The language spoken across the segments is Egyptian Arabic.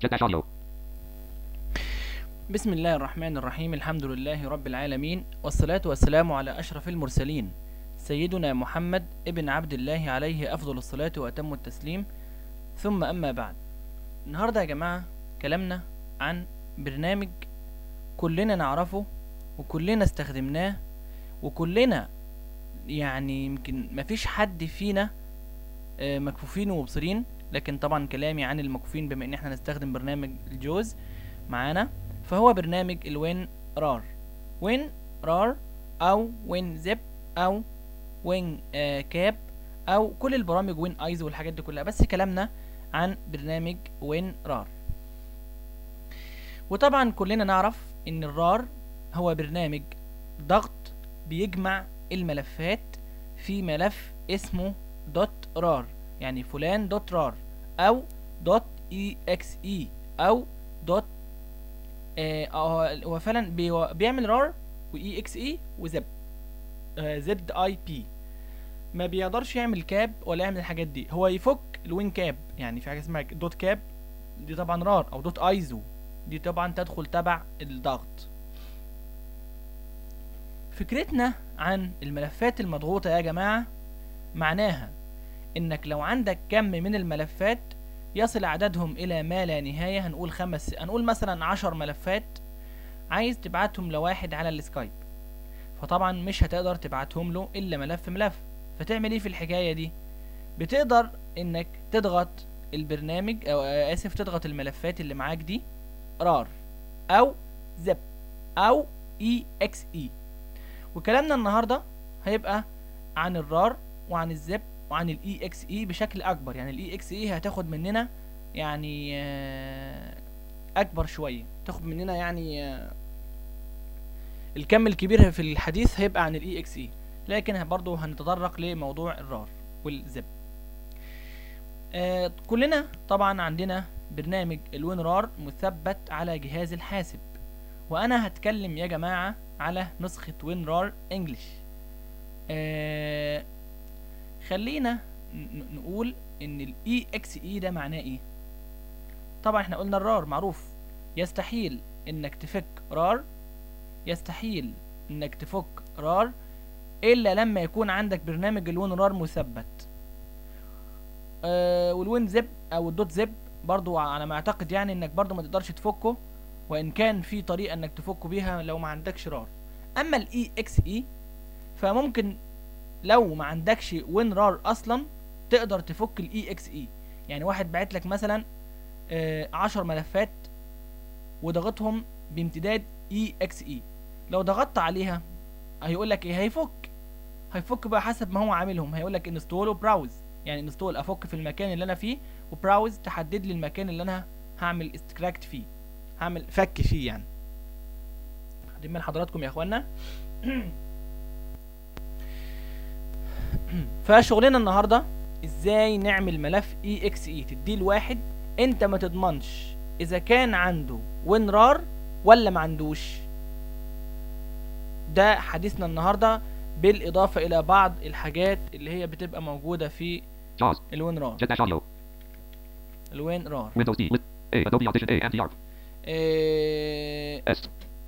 Jet dash audio. بسم الله الرحمن الرحيم الحمد لله رب العالمين والصلاة والسلام على أشرف المرسلين سيدنا محمد ابن عبد الله عليه أفضل الصلاة وأتم التسليم ثم أما بعد النهاردة يا جماعة كلامنا عن برنامج كلنا نعرفه وكلنا استخدمناه وكلنا يعني يمكن مفيش حد فينا آه، مكفوفين ومبصرين لكن طبعا كلامي عن المكفوفين بما ان احنا نستخدم برنامج الجوز معانا فهو برنامج الوين رار وين رار او وين زب او وين آه كاب او كل البرامج وين ايز والحاجات دي كلها بس كلامنا عن برنامج وين رار وطبعا كلنا نعرف ان الرار هو برنامج ضغط بيجمع الملفات في ملف اسمه دوت رار يعني فلان دوت رار او دوت اي اكس اي او دوت آه، آه، هو فعلا بي- بيعمل رار واي اكس اي وزب زد اي بي ما بيقدرش يعمل كاب ولا يعمل الحاجات دي هو يفك الوين كاب يعني في حاجه اسمها دوت كاب دي طبعا رار او دوت ايزو دي طبعا تدخل تبع الضغط فكرتنا عن الملفات المضغوطه يا جماعه معناها انك لو عندك كم من الملفات يصل عددهم الى ما لا نهايه هنقول خمس هنقول مثلا عشر ملفات عايز تبعتهم لواحد على السكايب فطبعا مش هتقدر تبعتهم له الا ملف ملف فتعمل ايه في الحكايه دي بتقدر انك تضغط البرنامج او آه، اسف تضغط الملفات اللي معاك دي رار او زب او اي اكس اي وكلامنا النهارده هيبقى عن الرار وعن الزب وعن الاي اكس اي بشكل اكبر يعني الاي اكس اي هتاخد مننا يعني آه، اكبر شويه تاخد مننا يعني آه، الكم الكبير في الحديث هيبقى عن الاي اكس اي لكن برضه هنتطرق لموضوع الرار والزب آه كلنا طبعا عندنا برنامج الوين رار مثبت على جهاز الحاسب وانا هتكلم يا جماعه على نسخه وين رار انجلش آه خلينا ن- ن- نقول ان الاي اكس اي ده معناه ايه طبعا احنا قلنا الرار معروف يستحيل انك تفك رار يستحيل انك تفك رار الا لما يكون عندك برنامج الوين رار مثبت آه والوين زب او الدوت زب برضو على ما اعتقد يعني انك برضو ما تقدرش تفكه وان كان في طريقه انك تفكه بيها لو ما عندكش رار اما الاي اكس اي فممكن لو ما عندكش وين رار اصلا تقدر تفك الاي اكس اي يعني واحد بعت لك مثلا آه 10 ملفات وضغطهم بامتداد اي اكس اي لو ضغطت عليها هيقول لك ايه هيفك هيفك بقى حسب ما هو عاملهم هيقول لك انستول وبراوز يعني انستول افك في المكان اللي انا فيه وبراوز تحدد لي المكان اللي انا هعمل استكراكت فيه هعمل فك فيه يعني واخدين بال حضراتكم يا اخوانا فشغلنا النهارده ازاي نعمل ملف اي اكس اي تديه لواحد انت ما تضمنش اذا كان عنده وين رار ولا ما عندوش ده حديثنا النهارده بالاضافه الى بعض الحاجات اللي هي بتبقى موجوده في JAWS. الوين رار Jet dash audio. الوين رار Windows D. List. A. Adobe Audition A. and YARP. إيه S.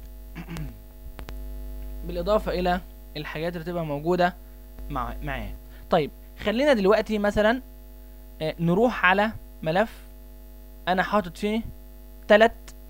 بالاضافه الى الحاجات اللي تبقى موجوده مع معاه طيب خلينا دلوقتي مثلا آه، نروح على ملف انا حاطط فيه ثلاث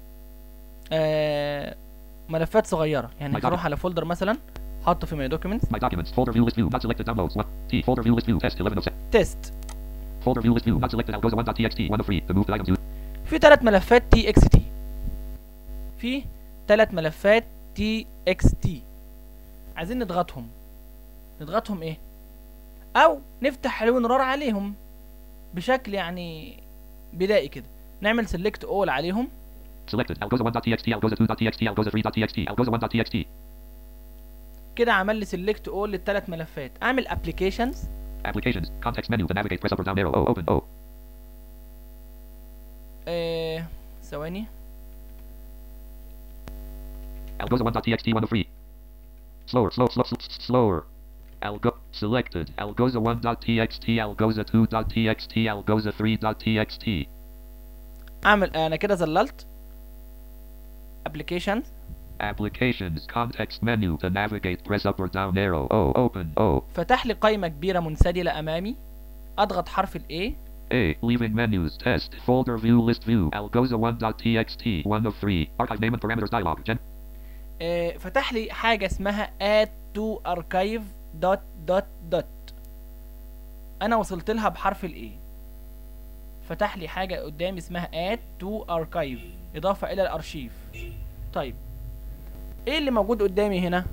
ملفات صغيره يعني My هروح على فولدر مثلا حاطه في ماي دوكيومنتس My documents. Folder view list view. Not selected downloads. What? T. Folder view list view. Test 11 of 7. تيست Folder view list view. Not selected. Algoza 1.txt. 1 of 3. The moved items. used. في ثلاث ملفات تي اكس تي في ثلاث ملفات تي اكس تي عايزين نضغطهم نضغطهم ايه او نفتح الوين رار عليهم بشكل يعني بدائي كده نعمل سيلكت اول عليهم Selected. Algoza 1.txt. Algoza 2.txt. Algoza 3.txt. Algoza 1.txt. كده عمل لي سيلكت اول للثلاث ملفات اعمل ابلكيشنز Applications. Context menu. To navigate, press up or down arrow. O. Open. O. آه ثواني Algoza 1.txt. 1 of 3. Slower. Slow. Slow. Slow. Slower. Algo. Selected. Algoza 1.txt. Algoza 2.txt. Algoza 3.txt. اعمل انا كده زللت applications Applications. Context menu. To navigate, press up or down arrow. O. Open. O. فتح لي قائمة كبيرة منسدلة امامي اضغط حرف ال A A. Leaving menus. Test. Folder view. List view. Algoza1.txt. 1 of 3. Archive name and parameters dialog. Gen. آه، فتح لي حاجة اسمها add to archive dot dot dot انا وصلت لها بحرف ال A فتح لي حاجة قدامي اسمها add to archive اضافة الى الارشيف طيب ايه اللي موجود قدامي هنا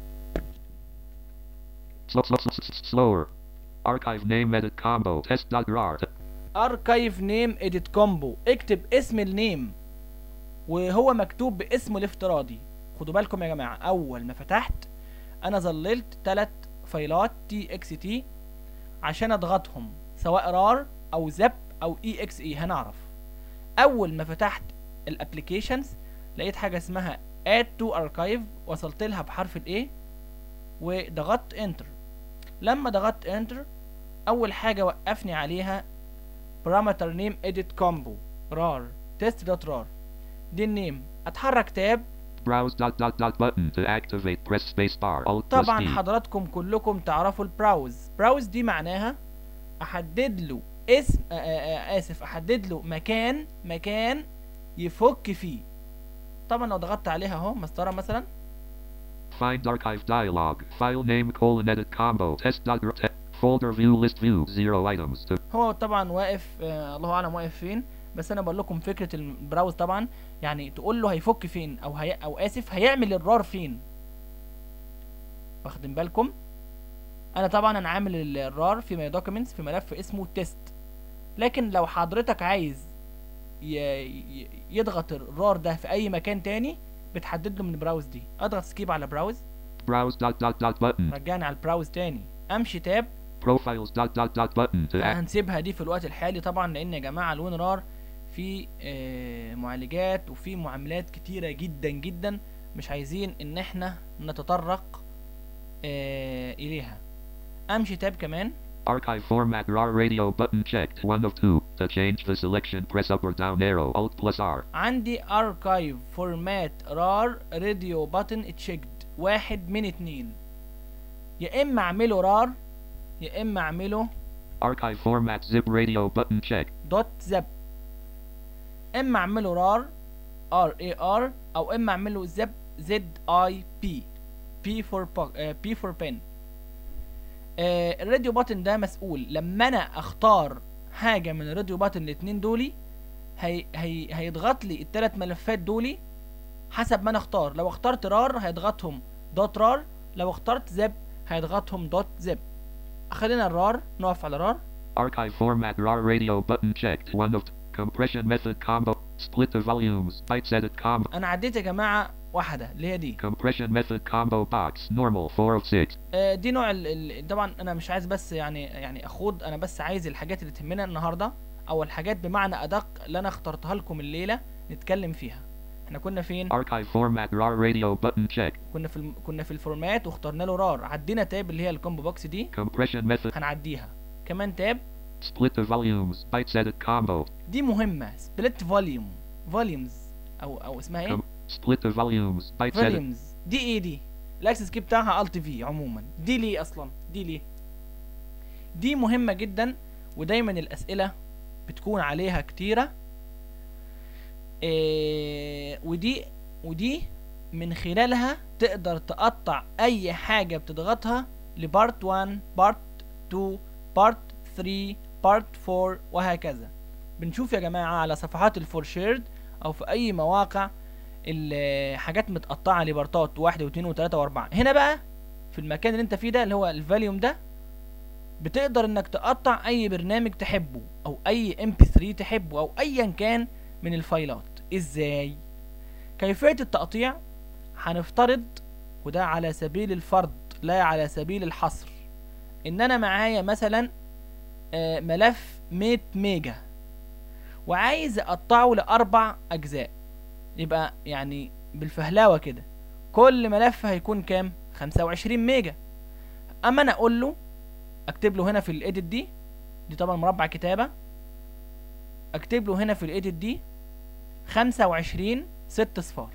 Slow, slow, slow, slow, slower. Archive name edit combo. Test.rar. archive name edit combo اكتب اسم النيم وهو مكتوب باسمه الافتراضي خدوا بالكم يا جماعة اول ما فتحت انا ظللت تلات فايلات تي اكس تي عشان اضغطهم سواء رار او زب او اي اكس اي هنعرف اول ما فتحت الابليكيشنز لقيت حاجة اسمها add to archive وصلت لها بحرف الايه وضغطت انتر لما ضغطت انتر اول حاجة وقفني عليها parameter name edit combo rar test.rar دي النيم اتحرك تاب Browse dot dot dot button. To activate, press space bar. Alt plus طبعا D. حضراتكم كلكم تعرفوا البراوز براوز دي معناها احدد له اسم آآ آآ اسف احدد له مكان مكان يفك فيه طبعا لو ضغطت عليها اهو مسطره مثلا Find archive dialog. File name colon edit combo. Test dot te- folder view list view. Zero items. To هو طبعا واقف آه الله اعلم واقف فين بس انا بقول لكم فكره البراوز طبعا يعني تقول له هيفك فين او هي او اسف هيعمل الرار فين واخدين بالكم انا طبعا انا عامل ال- الرار في ماي دوكيومنتس في ملف اسمه تيست لكن لو حضرتك عايز ي... ي- يضغط الرار ده في اي مكان تاني بتحدد له من براوز دي اضغط سكيب على براوز browse dot dot dot button. رجعني على البراوز تاني امشي تاب Profiles dot dot dot button. To act. هنسيبها دي في الوقت الحالي طبعا لان يا جماعه الوين رار في آه، معالجات وفي معاملات كتيره جدا جدا مش عايزين ان احنا نتطرق آه، اليها امشي تاب كمان Archive format RAR radio button checked. One of two. To change the selection, press up or down arrow. Alt plus R. عندي اركايف فورمات رار راديو بutton تشيكد واحد من اتنين يا اما اعمله رار يا اما اعمله Archive format zip radio button checked. دوت زب اما اعمله رار ار اي ار او اما اعمله زب زد اي بي بي فور بي فور بن الراديو باتن ده مسؤول لما انا اختار حاجه من الراديو باتن الاتنين دولي هي هي هيضغط لي التلات ملفات دولي حسب ما انا اختار لو اخترت رار هيضغطهم دوت رار لو اخترت زب هيضغطهم دوت زب خلينا الرار نقف على رار Archive format RAR radio button checked. One of compression method combo. Split the volumes. Bytes edit combo. انا عديت يا جماعه واحده اللي هي دي Compression method combo box. Normal 4 of 6. آه، دي نوع ال... ال... طبعا انا مش عايز بس يعني يعني اخوض انا بس عايز الحاجات اللي تهمنا النهارده او الحاجات بمعنى ادق اللي انا اخترتها لكم الليله نتكلم فيها احنا كنا فين Archive format RAR radio button checked. كنا في الم... كنا في الفورمات واخترنا له رار عدينا تاب اللي هي الكومبو بوكس دي Compression method. هنعديها كمان تاب Split the volumes. Bytes edit combo. دي مهمه سبليت فوليوم فوليومز او او اسمها ايه Com- split the volumes. Bytes edit. فوليومز دي ايه دي الاكسس كي بتاعها الت في عموما دي ليه اصلا دي ليه دي مهمه جدا ودايما الاسئله بتكون عليها كتيره إيه ودي ودي من خلالها تقدر تقطع اي حاجه بتضغطها لبارت 1 بارت 2 بارت 3 بارت 4 وهكذا بنشوف يا جماعه على صفحات الفور شيرد او في اي مواقع الحاجات متقطعه لبارتات واحد واثنين وثلاثه واربعه هنا بقى في المكان اللي انت فيه ده اللي هو الفاليوم ده بتقدر انك تقطع اي برنامج تحبه او اي ام بي 3 تحبه او ايا كان من الفايلات ازاي كيفيه التقطيع هنفترض وده على سبيل الفرض لا على سبيل الحصر ان انا معايا مثلا آه، ملف 100 ميجا وعايز اقطعه لاربع اجزاء يبقى يعني بالفهلاوه كده كل ملف هيكون كام 25 ميجا اما انا اقول له اكتب له هنا في الايديت دي دي طبعا مربع كتابه اكتب له هنا في الايديت دي 25 ست صفار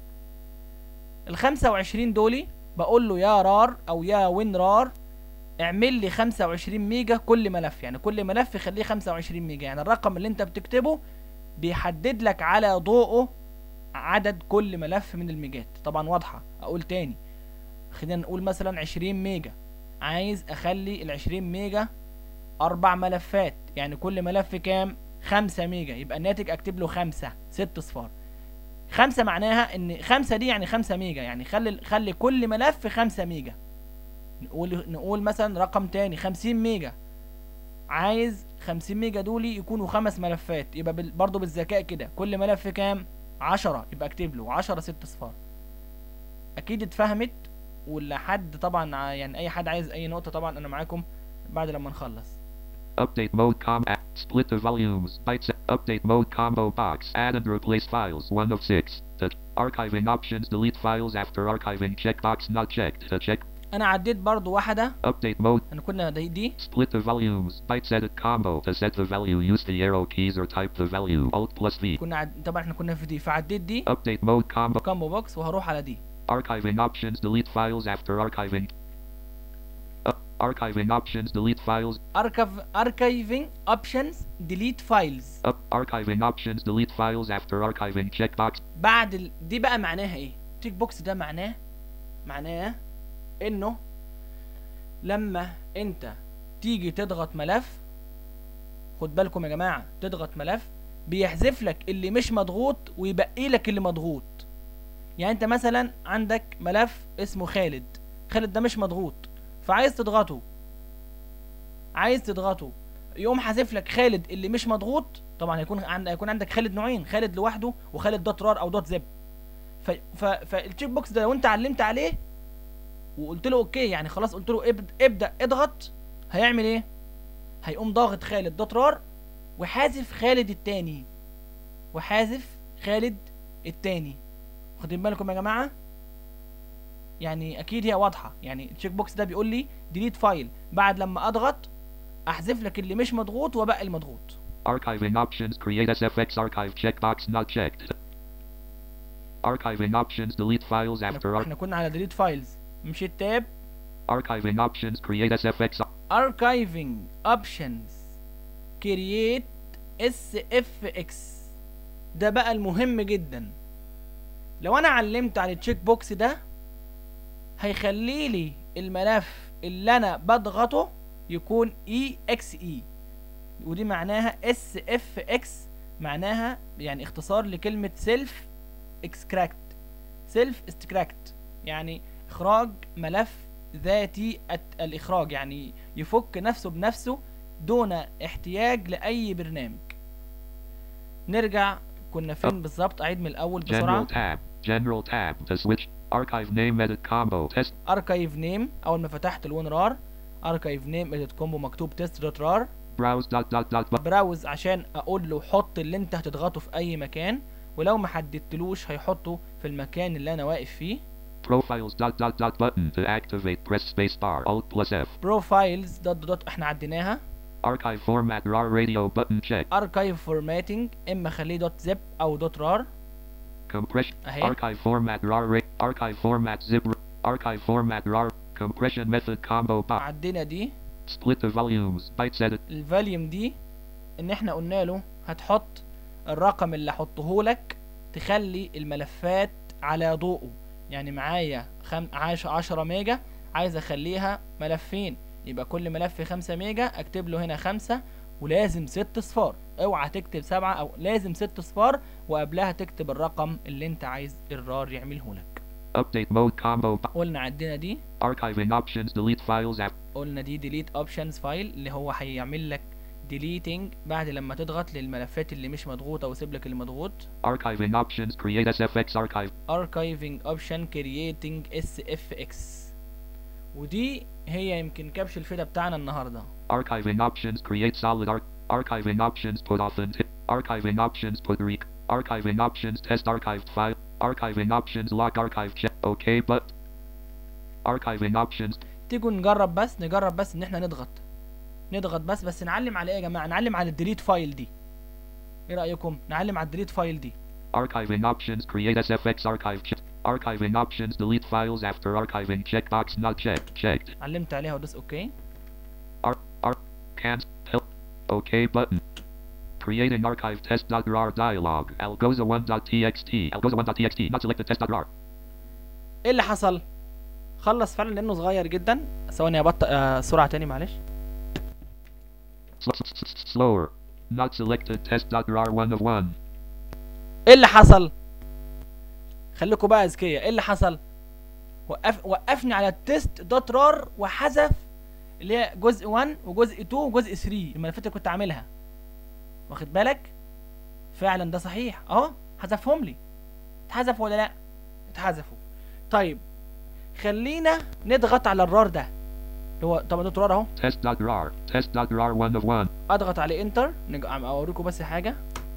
ال 25 دولي بقول له يا رار او يا وين رار اعمل لي 25 ميجا كل ملف يعني كل ملف خليه 25 ميجا يعني الرقم اللي انت بتكتبه بيحدد لك على ضوءه عدد كل ملف من الميجات طبعا واضحة اقول تاني خلينا نقول مثلا 20 ميجا عايز اخلي ال 20 ميجا اربع ملفات يعني كل ملف كام 5 ميجا يبقى الناتج اكتب له 5 ست صفار خمسة معناها ان خمسة دي يعني خمسة ميجا يعني خلي خلي كل ملف خمسة ميجا نقول نقول مثلا رقم تاني خمسين ميجا عايز خمسين ميجا دولي يكونوا خمس ملفات يبقى بال... برضو بالذكاء كده كل ملف كام عشرة يبقى اكتب له عشرة ست صفار اكيد اتفهمت ولا حد طبعا ع- يعني اي حد عايز اي نقطة طبعا انا معاكم بعد لما نخلص Update mode com split the volumes bytes update mode combo box add and replace files one of six the archiving options delete files after archiving checkbox not checked the check انا عديت برضو واحدة update mode انا كنا دي, دي split the volumes bytes edit combo to set the value use the arrow keys or type the value alt plus V كنا عد... طبعا احنا كنا في دي فعديت دي update mode combo كامبو بوكس وهروح على دي archiving options delete files after archiving uh, archiving options delete files اركف اركايفنج اوبشنز ديليت فايلز up archiving options delete files after archiving checkbox بعد ال... دي بقى معناها ايه تيك بوكس ده معناه معناه انه لما انت تيجي تضغط ملف خد بالكم يا جماعه تضغط ملف بيحذف لك اللي مش مضغوط ويبقي لك اللي مضغوط يعني انت مثلا عندك ملف اسمه خالد خالد ده مش مضغوط فعايز تضغطه عايز تضغطه يقوم حذف لك خالد اللي مش مضغوط طبعا هيكون عند هيكون عندك خالد نوعين خالد لوحده وخالد دوت رار او دوت زب ف... ف... فالتشيك بوكس ده لو انت علمت عليه وقلت له اوكي يعني خلاص قلت له ابد... ابدا اضغط هيعمل ايه هيقوم ضاغط خالد دوت رار وحازف خالد التاني وحازف خالد التاني واخدين بالكم يا جماعه يعني اكيد هي واضحه يعني التشيك بوكس ده بيقول لي ديليت فايل بعد لما اضغط احذف لك اللي مش مضغوط وباقي المضغوط Archiving options create SFX archive checkbox not checked. Archiving options delete files after احنا ar- احنا كنا على ديليت فايلز مشيت تاب archiving options create SFX archiving options create sfx ده بقى المهم جدا لو انا علمت على التشيك بوكس ده هيخلي لي الملف اللي انا بضغطه يكون exe ودي معناها sfx معناها يعني اختصار لكلمة self extract self extract يعني اخراج ملف ذاتي الت- الاخراج يعني يفك نفسه بنفسه دون احتياج لاي برنامج نرجع كنا فين بالظبط اعيد من الاول بسرعه general tab general tab to switch archive name edit combo test اركايف نيم اول ما فتحت الون رار اركايف نيم اديت كومبو مكتوب تيست دوت رار browse dot dot dot bu- براوز عشان اقول له حط اللي انت هتضغطه في اي مكان ولو ما حددتلوش هيحطه في المكان اللي انا واقف فيه profiles dot dot dot button to activate press space bar alt plus F بروفايلز دوت دوت احنا عديناها archive format RAR radio button check اركايف فورماتنج اما خليه دوت زب او دوت رار compression اهي archive format RAR ra- archive format zip r- archive format RAR compression method combo box عدينا دي split the volumes bytes edit الفاليوم دي ان احنا قلنا له هتحط الرقم اللي احطه لك تخلي الملفات على ضوءه يعني معايا خم... عاش 10 ميجا عايز اخليها ملفين يبقى كل ملف 5 ميجا اكتب له هنا خمسة ولازم ست صفار اوعى تكتب سبعة او لازم ست صفار وقبلها تكتب الرقم اللي انت عايز الرار يعمله لك update mode combo bo- قلنا عدينا دي archiving options delete files app قلنا دي delete options فايل اللي هو هيعمل لك deleting بعد لما تضغط للملفات اللي مش مضغوطة ويسيب لك اللي مضغوط archiving options create SFX archive archiving option creating sfx ودي هي يمكن كبش الفدا بتاعنا النهارده archiving options create solid arch archiving options put authentic archiving options put rec archiving options test archived file archiving options lock archive check okay but archiving options تيجوا نجرب بس نجرب بس ان احنا نضغط نضغط بس بس نعلم على ايه يا جماعه نعلم على الديليت فايل دي ايه رايكم نعلم على الديليت فايل دي Archiving options. Create SFX archive. Ch- archiving options. Delete files after archiving. Checkbox not checked. Checked. علمت عليها ودوس اوكي Ar ar can't help. OK button. Creating archive test.rar dialog. Algoza1.txt. Algoza1.txt. Not selected test.rar. ايه اللي حصل خلص فعلا لانه صغير جدا ثواني ابطئ آه سرعه تاني معلش Sl- s- s- s- slower. Not selected test.rar 1 of 1. ايه اللي حصل خليكم بقى اذكياء ايه اللي حصل وقف وقفني على التست دوت رار وحذف اللي هي جزء 1 وجزء 2 وجزء 3 الملفات اللي كنت عاملها واخد بالك فعلا ده صحيح اه حذفهم لي اتحذفوا ولا لا اتحذفوا طيب خلينا نضغط على الرار ده اللي هو طبعا دوت رار اهو Test.rar. Test.rar 1 of 1. اضغط عليه انتر نج... عم اوريكم بس حاجه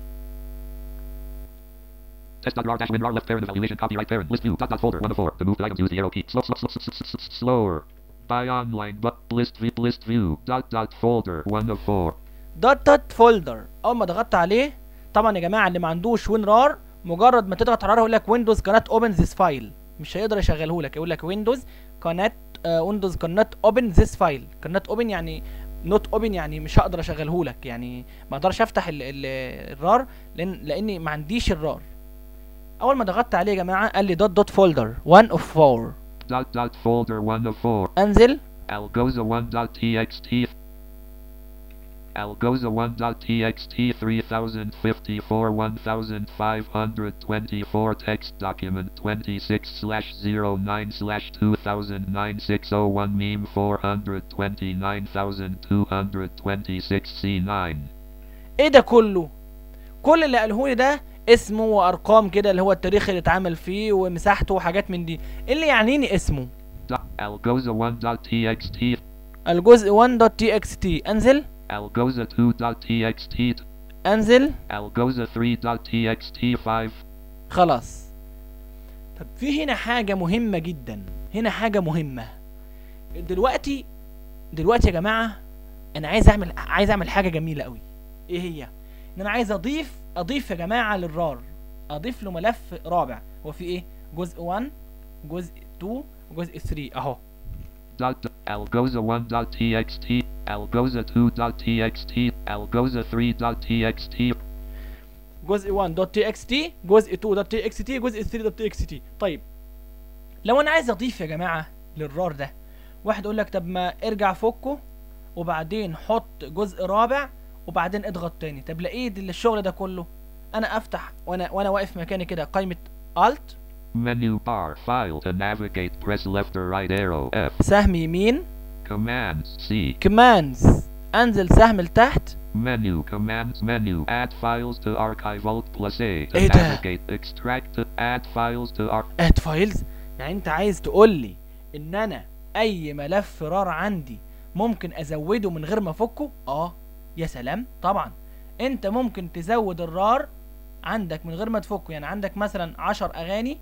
Test.rar dash win rar left parent evaluation copyright parent list view dot dot folder 1 of 4. To move the items use the arrow key. Slow, slow, slow, slow, slow, slow, slow, slower. Buy online but list view list view dot dot folder 1 of 4. دوت دوت فولدر اول ما ضغطت عليه طبعا يا جماعه اللي ما عندوش وين رار مجرد ما تضغط على رار يقول لك ويندوز كانت اوبن ذيس فايل مش هيقدر يشغله لك يقول لك ويندوز كانت ويندوز كانت اوبن ذيس فايل كانت اوبن يعني نوت اوبن يعني مش هقدر اشغله لك يعني ما اقدرش افتح ال ال الرار لان لاني ما عنديش الرار اول ما ضغطت عليه يا جماعه قال لي دوت دوت فولدر 1 اوف 4 Dot dot folder 1 of 4. انزل Algoza1.txt. Algoza1.txt 3054 1524 text document 26 slash 09 slash 2009 601 meme 429226 C9. ايه ده كله كل اللي قاله لي ده اسمه وارقام كده اللي هو التاريخ اللي اتعمل فيه ومساحته وحاجات من دي إيه اللي يعنيني اسمه Dot- Algoza1.txt. الجزء 1.txt انزل Algoza2.txt. انزل Algoza3.txt 5. خلاص طب في هنا حاجة مهمة جدا هنا حاجة مهمة دلوقتي دلوقتي يا جماعة انا عايز اعمل عايز اعمل حاجة جميلة قوي ايه هي ان انا عايز اضيف اضيف يا جماعة للرار اضيف له ملف رابع هو في ايه جزء 1 جزء 2 وجزء 3 اهو dot algoza1.txt, algoza2.txt, algoza3.txt, جزء 1.txt جزء 2.txt جزء 3.txt طيب لو انا عايز اضيف يا جماعه للرار ده واحد يقول لك طب ما ارجع فكه وبعدين حط جزء رابع وبعدين اضغط تاني طب لقيت الشغل ده كله انا افتح وانا وانا واقف مكاني كده قائمه alt menu bar, file to navigate, press left or right arrow, F, سهم يمين commands, C, commands انزل سهم لتحت menu, commands menu, add files to archive, alt plus A, to إيه ده؟ navigate, extract, to add files to archive, اد فايلز يعني انت عايز تقول لي ان انا اي ملف رار عندي ممكن ازوده من غير ما افكه اه يا سلام طبعا انت ممكن تزود الرار عندك من غير ما تفكه يعني عندك مثلا 10 اغاني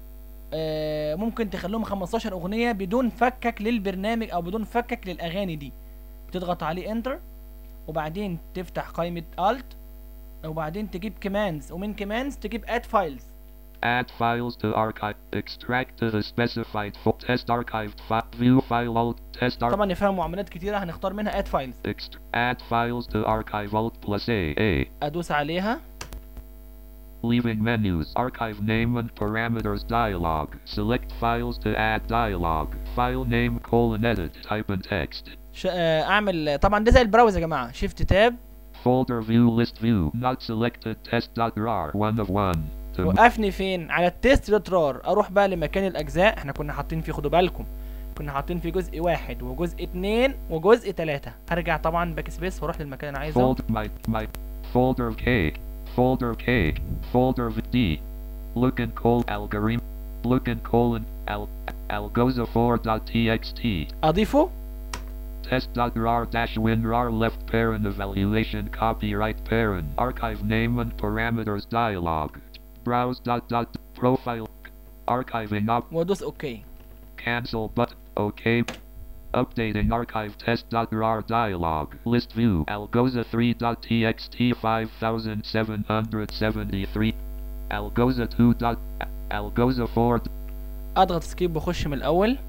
آه ممكن تخليهم 15 اغنيه بدون فكك للبرنامج او بدون فكك للاغاني دي بتضغط عليه انتر وبعدين تفتح قائمه alt وبعدين تجيب كمانز ومن كمانز تجيب اد فايلز add files to archive, extract to the specified fo- test archived file, view file, alt, test archive, طبعا يفهم معاملات كتيره هنختار منها اد فايلز Ext- add files to archive alt plus A, A. ادوس عليها Leaving menus. Archive name and parameters dialog. Select files to add dialog. File name colon edit. Type in text. ش... آه، اعمل طبعا ده زي البراوز يا جماعه شيفت تاب Folder view list view. Not selected test.rar. 1 of 1. To وقفني فين على التيست دوت رار اروح بقى لمكان الاجزاء احنا كنا حاطين فيه خدوا بالكم كنا حاطين فيه جزء واحد وجزء اتنين وجزء تلاتة هرجع طبعا باك سبيس واروح للمكان اللي انا عايزه folder my my folder K. Folder K. Folder v- D. Look and call algorithm. Look and colon al algoza4.txt. اضيفه Test.rar dash win rar left parent evaluation copyright parent archive name and parameters dialog browse dot dot profile archiving up وادوس اوكي cancel but okay updating archive test.rar dialog list view algoza3.txt 5773 Algoza 2 dot. Algoza 4. اضغط سكيب واخش من الاول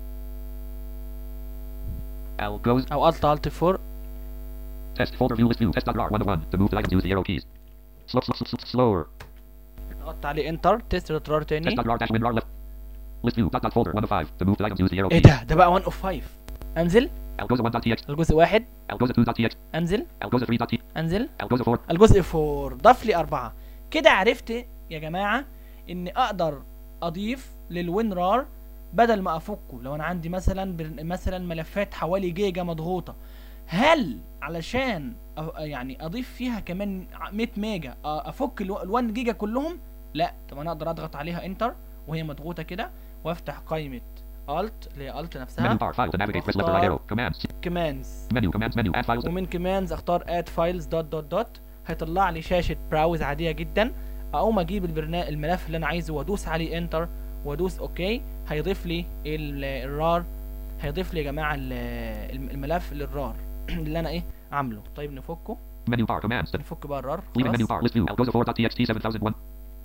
Algoza. او الت الت 4 Test folder view list view. Test dot rar 1 of 1. To move the items use the arrow keys. Slow, slow, slow, slow, slower. ضغطت عليه انتر تيست تكرار Test تاني dot rar dash win rar left. List view. Dot dot folder 1 of 5. To move the items use the arrow ايه keys. ده ده بقى 1 اوف 5 انزل Algoza 1 dot txt. الجزء واحد Algoza 2 dot txt. انزل Algoza 3 dot t. انزل Algoza 4. الجزء 4 ضاف لي أربعة كده عرفت يا جماعة إني أقدر أضيف للوين رار بدل ما أفكه لو أنا عندي مثلا بر- مثلا ملفات حوالي جيجا مضغوطة هل علشان أ- يعني أضيف فيها كمان ع- 100 ميجا أ- أفك ال 1 جيجا كلهم لا طب أنا أقدر أضغط عليها انتر وهي مضغوطة كده وأفتح قائمة الت اللي هي الت Menu نفسها bar file to navigate. Press left or right arrow. Commands. كمانز Menu. Commands menu. Add files. ومن كمانز اختار اد فايلز دوت دوت دوت هيطلع لي شاشه براوز عاديه جدا اقوم اجيب البرنامج الملف اللي انا عايزه وادوس عليه انتر وادوس اوكي هيضيف لي ال- الرار هيضيف لي يا جماعه ال- الم- الملف للرار اللي انا ايه عامله طيب نفكه Menu bar. Commands. نفك بقى الرار Leaving menu خلاص bar. List view. Algoza 4 dot txt 7001.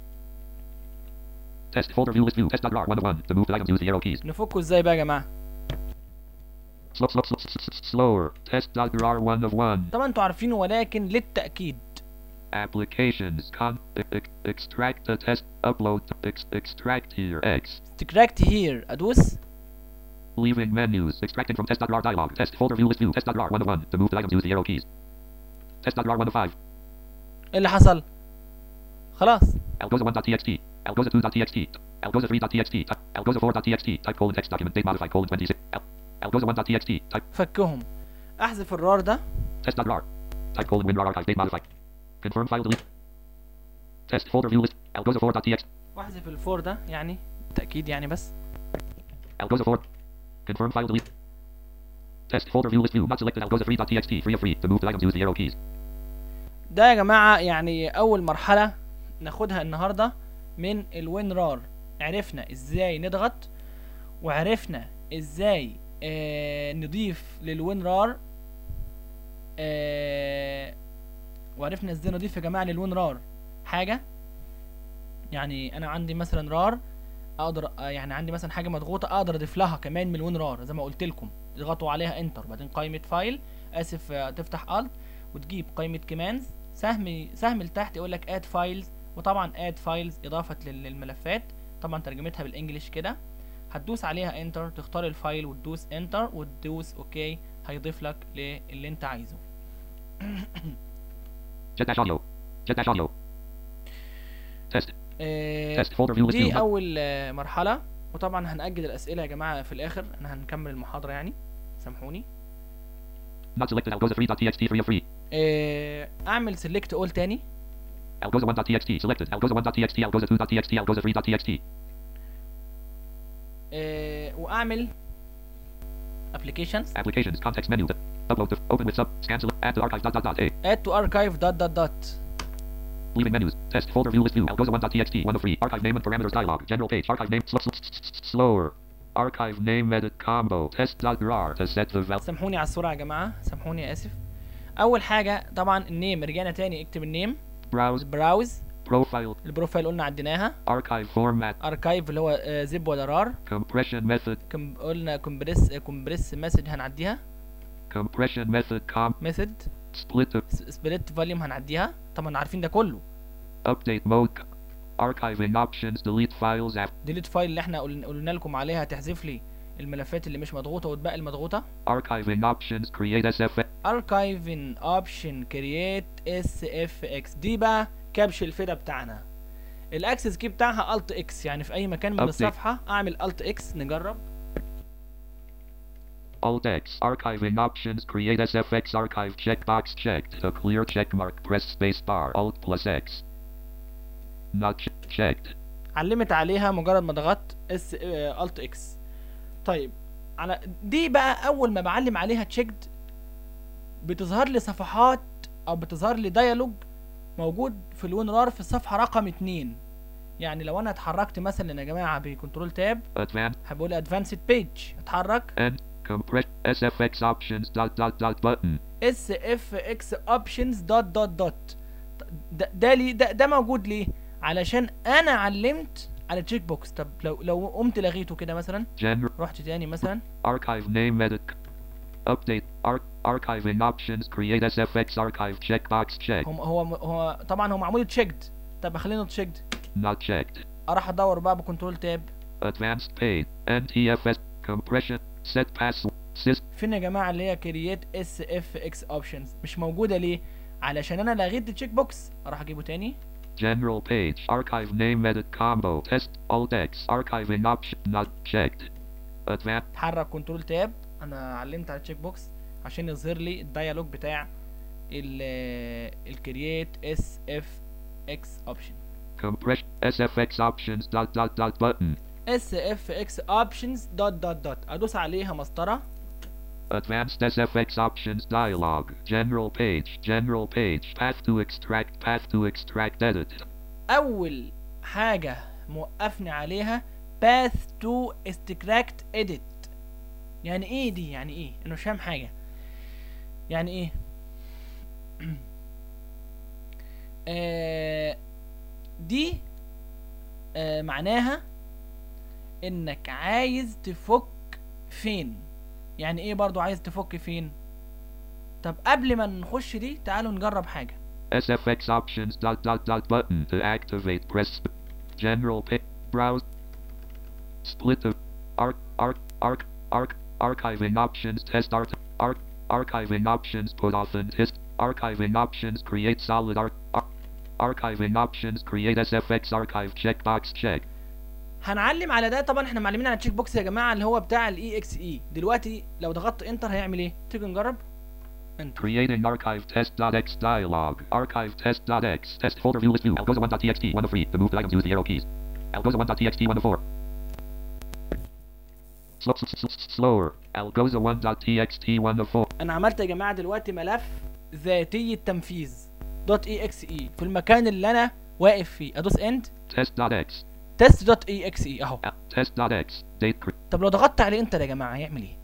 Test folder view list view. Test dot rar 1 of 1. To move the items use the arrow keys. نفكه ازاي بقى يا جماعه Slow, slow, slow, slow, slow, slower. Test dot rar 1 of 1. طبعا انتوا عارفينه ولكن للتاكيد Applications. Con. ex- ex- extract the test. Upload. Ex- extract here. X. تكراكت هير ادوس Leaving menus. Extracting from test.rar dialog. Test folder view list view. Test.rar 1 of 1. To move the items use the arrow keys. Test.rar 1 of 5. ايه اللي حصل خلاص Algoza 1.txt. Algoza 2.txt. Algoza 3.txt. Type. Algoza 4.txt. Type colon text document date modified colon 26. Al- Algoza 1.txt. Type. فكهم احذف الرار ده Test.rar. Type colon winrar archive date modified. Confirm file delete. Test folder view list. Algoza 4.txt. واحذف الفور ده يعني تاكيد يعني بس Algoza 4. Confirm file delete. Test folder view list view. Not selected. Algoza 3.txt. Free of free. To move the items use the arrow keys. ده يا جماعة يعني أول مرحلة ناخدها النهاردة من الوين رار عرفنا ازاي نضغط وعرفنا ازاي آه نضيف للوين رار آه وعرفنا ازاي نضيف يا جماعة للوين رار حاجة يعني انا عندي مثلا رار اقدر آه، يعني عندي مثلا حاجة مضغوطة اقدر اضيف لها كمان من الوين رار زي ما قلت لكم اضغطوا عليها انتر بعدين قائمة فايل اسف آه، تفتح الت وتجيب قائمة كمانز سهم سهم لتحت يقول لك اد فايلز وطبعا اد فايلز اضافه لل- للملفات طبعا ترجمتها بالانجلش كده هتدوس عليها انتر تختار الفايل وتدوس انتر وتدوس اوكي هيضيف لك للي انت عايزه Jet dash audio. Jet dash audio. Test. آه، Test folder view list view. دي Not, اول آه، مرحله وطبعا هنأجل الاسئله يا جماعه في الاخر احنا هنكمل المحاضره يعني سامحوني not selected. Algoza 3.txt. Free of free. آه، اعمل سيلكت اول تاني Algoza 1.txt. Selected. Algoza 1.txt. Algoza 2.txt. Algoza 3.txt. آه، واعمل applications Applications. Context menu. Upload to. Open with sub. Scan select. Add to archive. Dot dot dot. A. add to archive dot dot dot Leaving menus. Test folder view list view. Algoza 1.txt. One of three. Archive name and parameters dialog. General page. Archive name. Sl- sl- sl- sl- slower. Archive name edit combo. Test.rar to set the val. سامحوني على السرعه يا جماعه سامحوني اسف اول حاجه طبعا النيم رجعنا تاني اكتب النيم Browse. البراوز Profile. البروفايل قلنا عديناها Archive format. اركايف اللي هو آه، زب ولا رار Compression method. كم قلنا كومبريس كومبريس مسج هنعديها Compression method. Com. ميثود Split. of سبليت فوليوم هنعديها طبعا عارفين ده كله Update mode. Archiving options. Delete files. App. ديليت فايل اللي احنا قلنا قلنا لكم عليها تحذف لي الملفات اللي مش مضغوطه وتبقى المضغوطه Archiving options. Create SFX. اركايفين اوبشن كرييت اس اف اكس دي بقى كبش الفدا بتاعنا الاكسس كي بتاعها الت اكس يعني في اي مكان من Update. الصفحه اعمل الت اكس نجرب Alt X. Archiving options. Create SFX archive checkbox checked. To clear checkmark. Press space bar. Alt plus X. Not ch- checked. علمت عليها مجرد ما ضغطت اس الت اكس طيب على دي بقى اول ما بعلم عليها تشيكد بتظهر لي صفحات او بتظهر لي ديالوج موجود في الوين رار في الصفحه رقم اتنين يعني لو انا اتحركت مثلا يا جماعه بكنترول تاب Advanced. هبقول ادفانسد بيج اتحرك N. Compress. SFX options. Dot dot dot button. اس اف اكس اوبشنز دوت دوت دوت ده ده ليه ده, ده موجود ليه علشان انا علمت على تشيك بوكس طب لو لو قمت لغيته كده مثلا General. رحت تاني مثلا Archive name edit. Update. Ar- archiving options. Create SFX archive. Checkbox check. هو هو هو طبعا هو معمول تشيكد طب اخليه تشيكد Not checked. اروح ادور بقى بكنترول تاب Advanced page. NTFS. Compression. Set password. Sys. فين يا جماعه اللي هي كرييت اس اف اكس اوبشنز مش موجوده ليه علشان انا لغيت التشيك بوكس اروح اجيبه تاني General page. Archive name edit combo. Test. Alt X. Archiving option. Not checked. Advanced. اتحرك كنترول تاب انا علمت على التشيك بوكس عشان يظهر لي الديالوج بتاع ال الكرييت اس اف اكس اوبشن Compression. SFX options. Dot dot dot button. اس اف اكس اوبشنز دوت دوت دوت ادوس عليها مسطره Advanced SFX options dialog. General page. General page. Path to extract. Path to extract edit. اول حاجه موقفني عليها path to extract edit يعني ايه دي يعني ايه انا مش فاهم حاجه يعني ايه آه دي آه معناها انك عايز تفك فين يعني ايه برضو عايز تفك فين طب قبل ما نخش دي تعالوا نجرب حاجه SFX options dot dot dot button to activate press sp- general page browse split of arc arc arc arc archiving options test art arc archiving options put off and hist archiving options create solid arc, arc archiving options create SFX archive checkbox check هنعلم على ده طبعا احنا معلمين على التشيك بوكس يا جماعه اللي هو بتاع الاي اكس اي دلوقتي لو ضغطت انتر هيعمل ايه تيجي نجرب انتر creating archive test.x dialog archive test.x test folder view list view algoza1.txt one of three to move the items use the arrow keys algoza1.txt one of four Slow, s- s- s- slower algoza1.txt one of four انا عملت يا جماعه دلوقتي ملف ذاتي التنفيذ دوت اي اكس اي في المكان اللي انا واقف فيه ادوس اند test.x تيست دوت اي اكس اي اهو uh, test.x date cre- طب لو ضغطت عليه انتر يا جماعه هيعمل ايه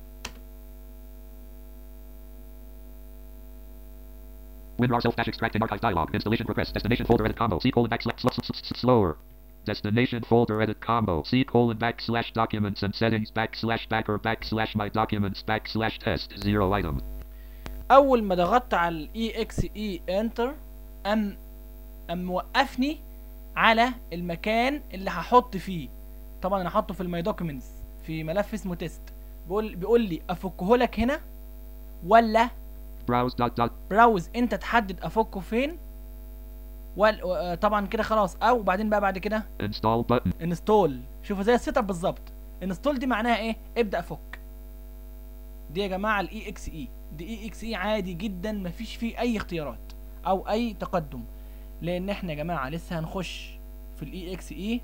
WinRAR self-dash extract and archive dialog installation progress destination folder edit combo C colon backslash sl- sl- sl- slower destination folder edit combo C colon backslash documents and settings backslash backer backslash my documents backslash test zero item اول ما ضغطت على الاي اكس اي انتر ام ام موقفني على المكان اللي هحط فيه طبعا انا حاطه في الماي دوكيومنتس في ملف اسمه تيست بيقول بيقول لي افكه لك هنا ولا browse dot dot براوز انت تحدد افكه فين وال... آه، طبعا كده خلاص او بعدين بقى بعد كده install button انستول شوفوا زي السيت اب بالظبط انستول دي معناها ايه ابدا افك دي يا جماعه الاي اكس اي دي اي اكس اي عادي جدا مفيش فيه اي اختيارات او اي تقدم لان احنا يا جماعه لسه هنخش في الاي اكس اي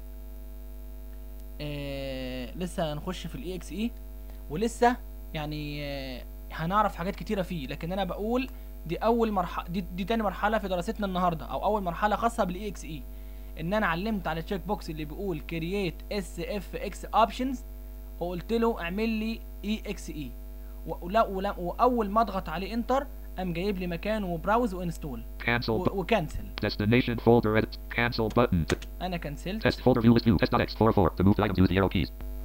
لسه هنخش في الاي اكس اي ولسه يعني آه هنعرف حاجات كتيره فيه لكن انا بقول دي اول مرحله دي, دي تاني مرحله في دراستنا النهارده او اول مرحله خاصه بالاي اكس اي ان انا علمت على التشيك بوكس اللي بيقول كرييت اس اف اكس اوبشنز وقلت له اعمل لي اي اكس اي ولا ولا واول ما اضغط عليه انتر قام جايب لي مكان وبراوز وانستول cancel و- bu- وكنسل destination folder edit cancel button to انا كنسلت test folder view list view test.x 44 to move the items use the arrow keys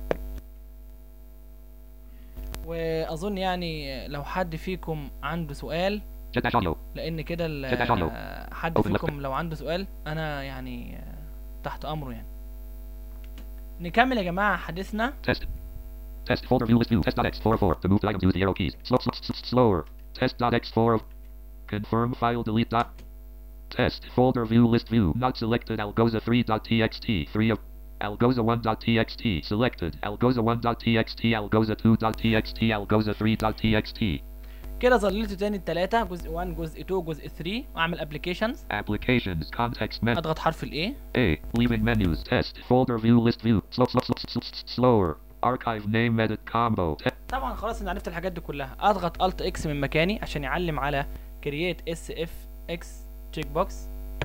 واظن يعني لو حد فيكم عنده سؤال check dash audio لان كده ال- Check that audio. آه، حد Open فيكم لو عنده سؤال انا يعني آه، تحت امره يعني نكمل يا جماعه حديثنا Test. Test folder view list view. Test.x 44 to move the items use the arrow keys. Slow, slow, slow, slower. Test.x 4 confirm file delete dot. Test folder view list view not selected algoza 3.txt 3 of algoza 1.txt selected algoza 1.txt algoza 2.txt algoza 3.txt كده ظللت تاني التلاتة جزء 1 جزء 2 جزء 3 واعمل ابلكيشنز applications context menu اضغط حرف الاي A leaving menus test folder view list view slow slow slow, slow, slow slower archive name edit combo Te- طبعا خلاص انا عرفت الحاجات دي كلها اضغط الت اكس من مكاني عشان يعلم على كرييت اس اف اكس تشيك بوكس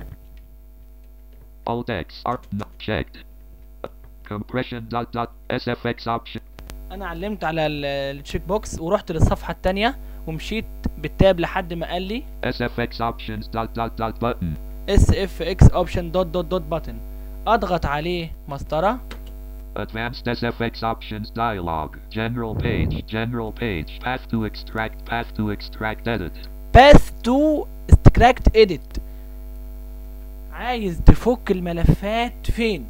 Alt X art not checked. Compression dot dot SFX option. انا علمت على التشيك بوكس ورحت للصفحة التانية ومشيت بالتاب لحد ما قال لي SFX options dot dot dot button. اس اف اكس اوبشن دوت دوت دوت بutton اضغط عليه مسطره Advanced SFX options dialog. General page. General page. Path to extract. Path to extract edit. path to extract edit عايز تفك الملفات فين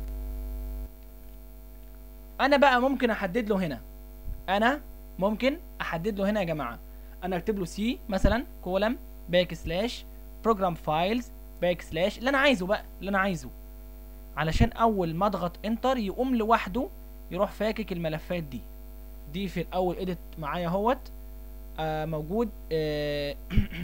انا بقى ممكن احدد له هنا انا ممكن احدد له هنا يا جماعه انا اكتب له سي مثلا كولم باك سلاش بروجرام فايلز باك سلاش اللي انا عايزه بقى اللي انا عايزه علشان اول ما اضغط انتر يقوم لوحده يروح فاكك الملفات دي دي في الاول اديت معايا اهوت آه موجود آه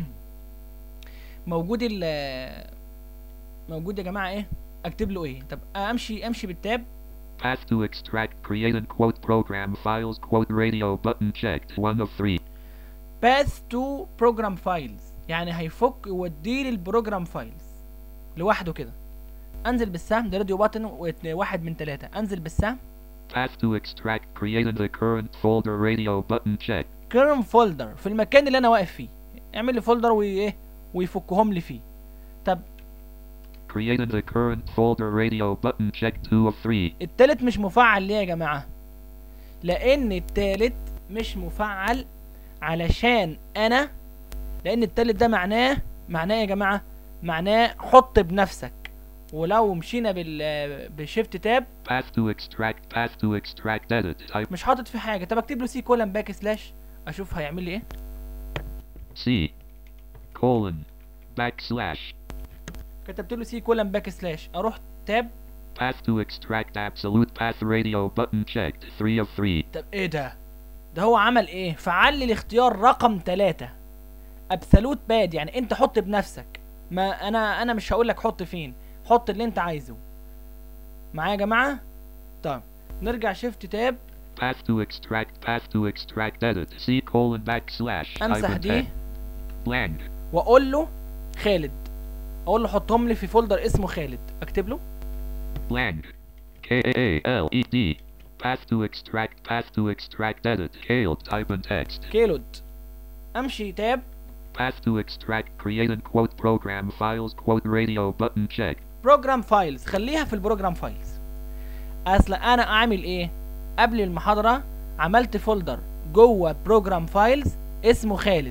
موجود ال موجود يا جماعه ايه اكتب له ايه طب امشي امشي بالتاب Path to extract. Created quote program files. Quote radio button checked. One of three. path to program files يعني هيفك يوديه للبروجرام فايلز لوحده كده انزل بالسهم ده راديو باتن واحد من ثلاثة انزل بالسهم Path to extract. Created the current folder radio button checked. كيرن فولدر في المكان اللي انا واقف فيه اعمل لي فولدر وايه ويفكهم لي فيه طب Created the current folder radio button checked. Two of three. التالت مش مفعل ليه يا جماعة لان التالت مش مفعل علشان انا لان التالت ده معناه معناه يا جماعة معناه حط بنفسك ولو مشينا بال بشيفت تاب Path to extract. Path to extract edit. Type مش حاطط فيه حاجة طب اكتب له سي كولن باك سلاش اشوف هيعمل لي ايه C. Colon. Backslash. كتبت له سي كولن باك سلاش اروح تاب Path to extract absolute path radio button checked. Three of three. طب ايه ده ده هو عمل ايه فعل لي الاختيار رقم ثلاثة ابسولوت باد يعني انت حط بنفسك ما انا انا مش هقول لك حط فين حط اللي انت عايزه معايا يا جماعه طيب نرجع شيفت تاب Path to extract. Path to extract edit. C colon backslash. امسح Type in دي text. Blank. واقول له خالد اقول له حطهم لي في فولدر اسمه خالد اكتب له Blank. K A L E D. Path to extract. Path to extract edit. Kale. Type in text. كيلود امشي تاب Path to extract. Created quote program files. Quote radio button check. بروجرام فايلز خليها في البروجرام فايلز اصل انا اعمل ايه قبل المحاضره عملت فولدر جوه بروجرام فايلز اسمه خالد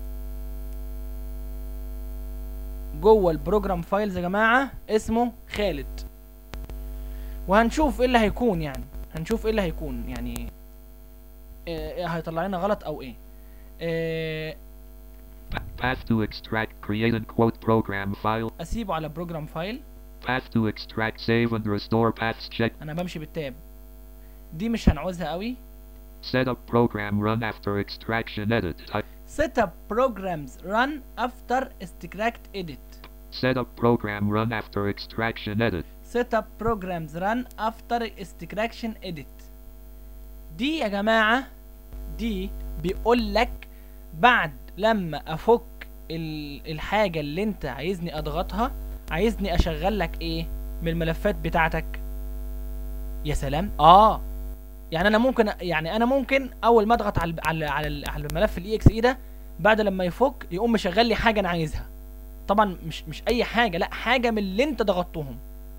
جوه البروجرام فايلز يا جماعه اسمه خالد وهنشوف ايه اللي هيكون يعني هنشوف ايه اللي هيكون يعني إيه إيه هيطلع لنا غلط او ايه, إيه Pa- Path to extract. Created quote program file. اسيبه على بروجرام فايل Path to extract. Save and restore paths check. انا بمشي بالتاب دي مش هنعوزها قوي Set up program run after extraction edit. Type. set up programs run after extract edit Set up program run after extraction edit. set up programs run after extraction edit دي يا جماعة دي بيقول لك بعد لما افك ال- الحاجة اللي انت عايزني اضغطها عايزني اشغل لك ايه من الملفات بتاعتك يا سلام اه يعني انا ممكن يعني انا ممكن اول ما اضغط على الب- على على, ال- على الملف الاي اكس اي ده بعد لما يفك يقوم مشغل لي حاجه انا عايزها طبعا مش مش اي حاجه لا حاجه من اللي انت ضغطتهم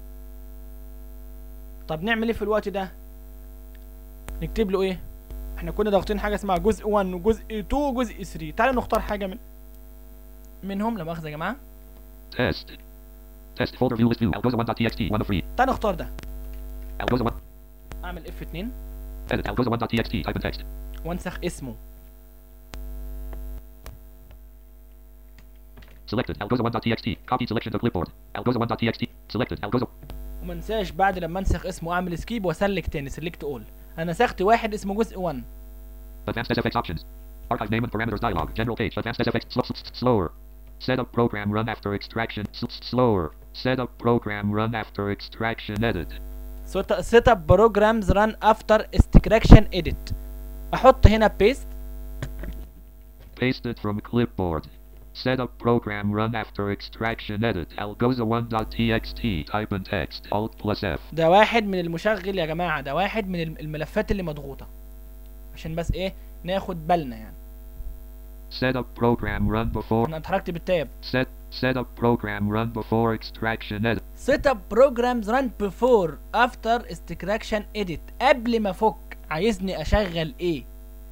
طب نعمل ايه في الوقت ده نكتب له ايه احنا كنا ضاغطين حاجه اسمها جزء 1 وجزء 2 وجزء 3 تعالوا نختار حاجه من منهم لا مؤاخذه يا جماعه Test. Test folder view list view. Algoza1.txt. One of three. تعالوا نختار ده Algoza1. اعمل اف 2 Edit. Algoza1.txt. Type in text. وانسخ اسمه Selected. Algoza1.txt. Copy selection to clipboard. Algoza1.txt. Selected. Algoza. وما انساش بعد لما انسخ اسمه اعمل سكيب واسلك تاني سلكت اول انا نسخت واحد اسمه جزء 1 Advanced SFX options. Archive name and parameters dialog. General page. Advanced SFX. Sl- sl- sl- slower. Set up program run after extraction. Sl- sl- slower. Set up program run after extraction edit. سيت اب بروجرامز ران افتر استكراكشن اديت احط هنا بيست Pasted from clipboard. Set up program run after extraction edit. Algoza1.txt. Type in text. Alt plus F. ده واحد من المشغل يا جماعه ده واحد من الم- الملفات اللي مضغوطه عشان بس ايه ناخد بالنا يعني Set up program run before. انا اتحركت بالتاب Set Set up program run before extraction edit. set up programs run before after extraction edit قبل ما افك عايزني اشغل ايه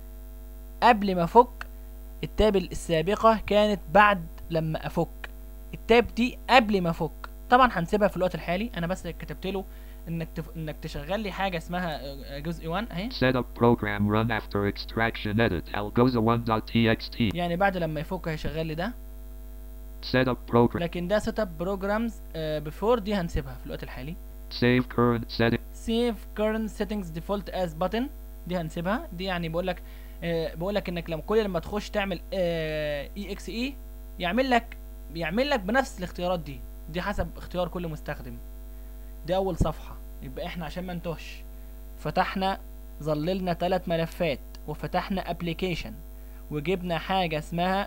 قبل ما افك التاب السابقة كانت بعد لما افك التاب دي قبل ما افك طبعا هنسيبها في الوقت الحالي انا بس كتبت له انك تف... انك تشغل لي حاجة اسمها آه، جزء 1 اهي Set up program run after extraction edit. Algoza1.txt. يعني بعد لما يفك هيشغل لي ده Set up program. لكن ده سيت اب بروجرامز بيفور دي هنسيبها في الوقت الحالي Save current setting. save current settings default as button دي هنسيبها دي يعني بقول لك آه بقول لك انك لما كل لما تخش تعمل اي اكس اي يعمل لك يعمل لك بنفس الاختيارات دي دي حسب اختيار كل مستخدم دي اول صفحة يبقى احنا عشان ما نتوهش فتحنا ظللنا ثلاث ملفات وفتحنا ابلكيشن وجبنا حاجة اسمها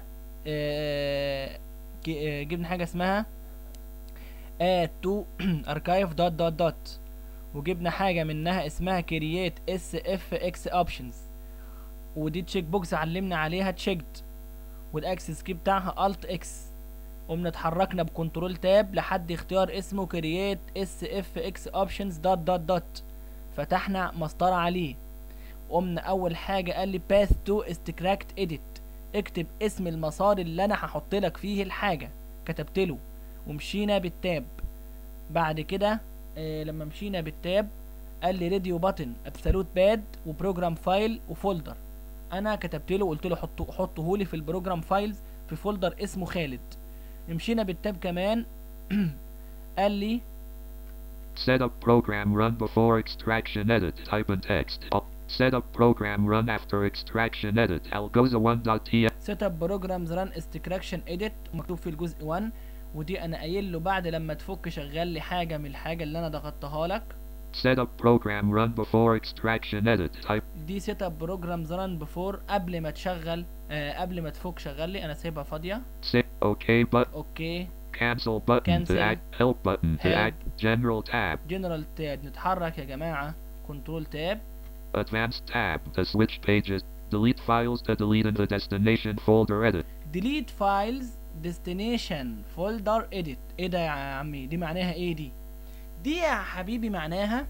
آه ج- آه، جبنا حاجة اسمها add to archive dot dot dot وجبنا حاجة منها اسمها create sfx options ودي تشيك بوكس علمنا عليها تشيكد والاكسس كي بتاعها alt x قمنا اتحركنا بكنترول تاب لحد اختيار اسمه create sfx options dot dot dot فتحنا مسطرة عليه قمنا اول حاجة قال لي path to extract edit اكتب اسم المسار اللي انا هحط لك فيه الحاجة كتبت له ومشينا بالتاب بعد كده آه لما مشينا بالتاب قال لي راديو باتن ابسولوت باد وبروجرام فايل وفولدر انا كتبت له قلت له حطه حطه لي في البروجرام فايلز في فولدر اسمه خالد مشينا بالتاب كمان قال لي Set up program run before extraction edit. Type in text. Up. Set up program run after extraction edit. Algoza1.txt. سيت اب بروجرامز ران استكراكشن اديت مكتوب في الجزء 1 ودي انا قايل له بعد لما تفك شغل لي حاجه من الحاجه اللي انا ضغطتها لك Set up program run before extraction edit. Type. دي سيت اب بروجرامز ران بفور قبل ما تشغل آه قبل ما تفك شغل لي انا سايبها فاضيه Say OK but اوكي cancel button Cancel. to act. Help button to Help. act. General tab. جنرال تاب نتحرك يا جماعه كنترول تاب Advanced tab to switch pages. Delete files to delete in the destination folder edit. delete files destination folder edit ايه ده يا عمي دي معناها ايه دي دي يا حبيبي معناها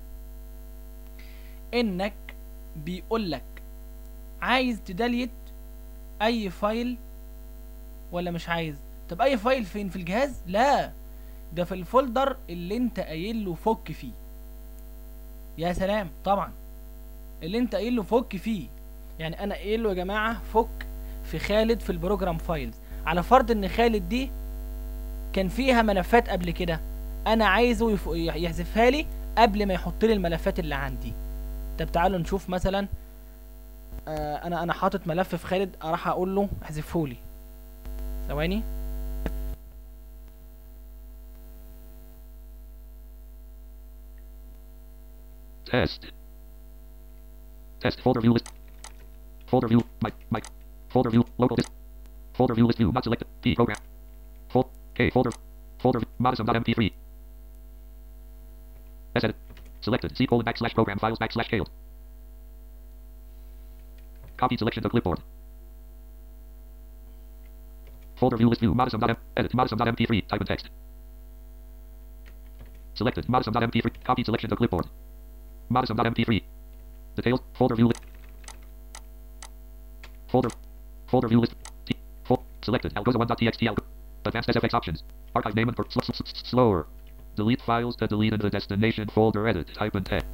انك بيقولك عايز تدليت اي فايل ولا مش عايز طب اي فايل فين في الجهاز لا ده في الفولدر اللي انت قايل له فك فيه يا سلام طبعا اللي انت قايل له فك فيه يعني انا قايل له يا جماعه فك في خالد في البروجرام فايلز على فرض ان خالد دي كان فيها ملفات قبل كده انا عايزه يف- يحذفها لي قبل ما يحط لي الملفات اللي عندي طب تعالوا نشوف مثلا آه انا انا حاطط ملف في خالد راح اقول له احذفه لي ثواني Test. Test folder view list. Folder view. Mic. Mic. Folder view. Local disk. Folder view list view not selected. P program. Fold. K folder. Folder. Modism.mp3. S edit. Selected. C colon backslash program files backslash scaled. Copy selection to clipboard. Folder view list view. Modism.m. Edit. Modism.mp3. Type in text. Selected. Modism.mp3. Copy selection to clipboard. Modism.mp3. Details. Folder view list. Folder. Folder view list. T. Fol- selected. Algoza1.txt. Algo. Advanced SFX options. Archive name and per- sl- sl- sl- slower. Delete files to delete in the destination folder. Edit. Type in text.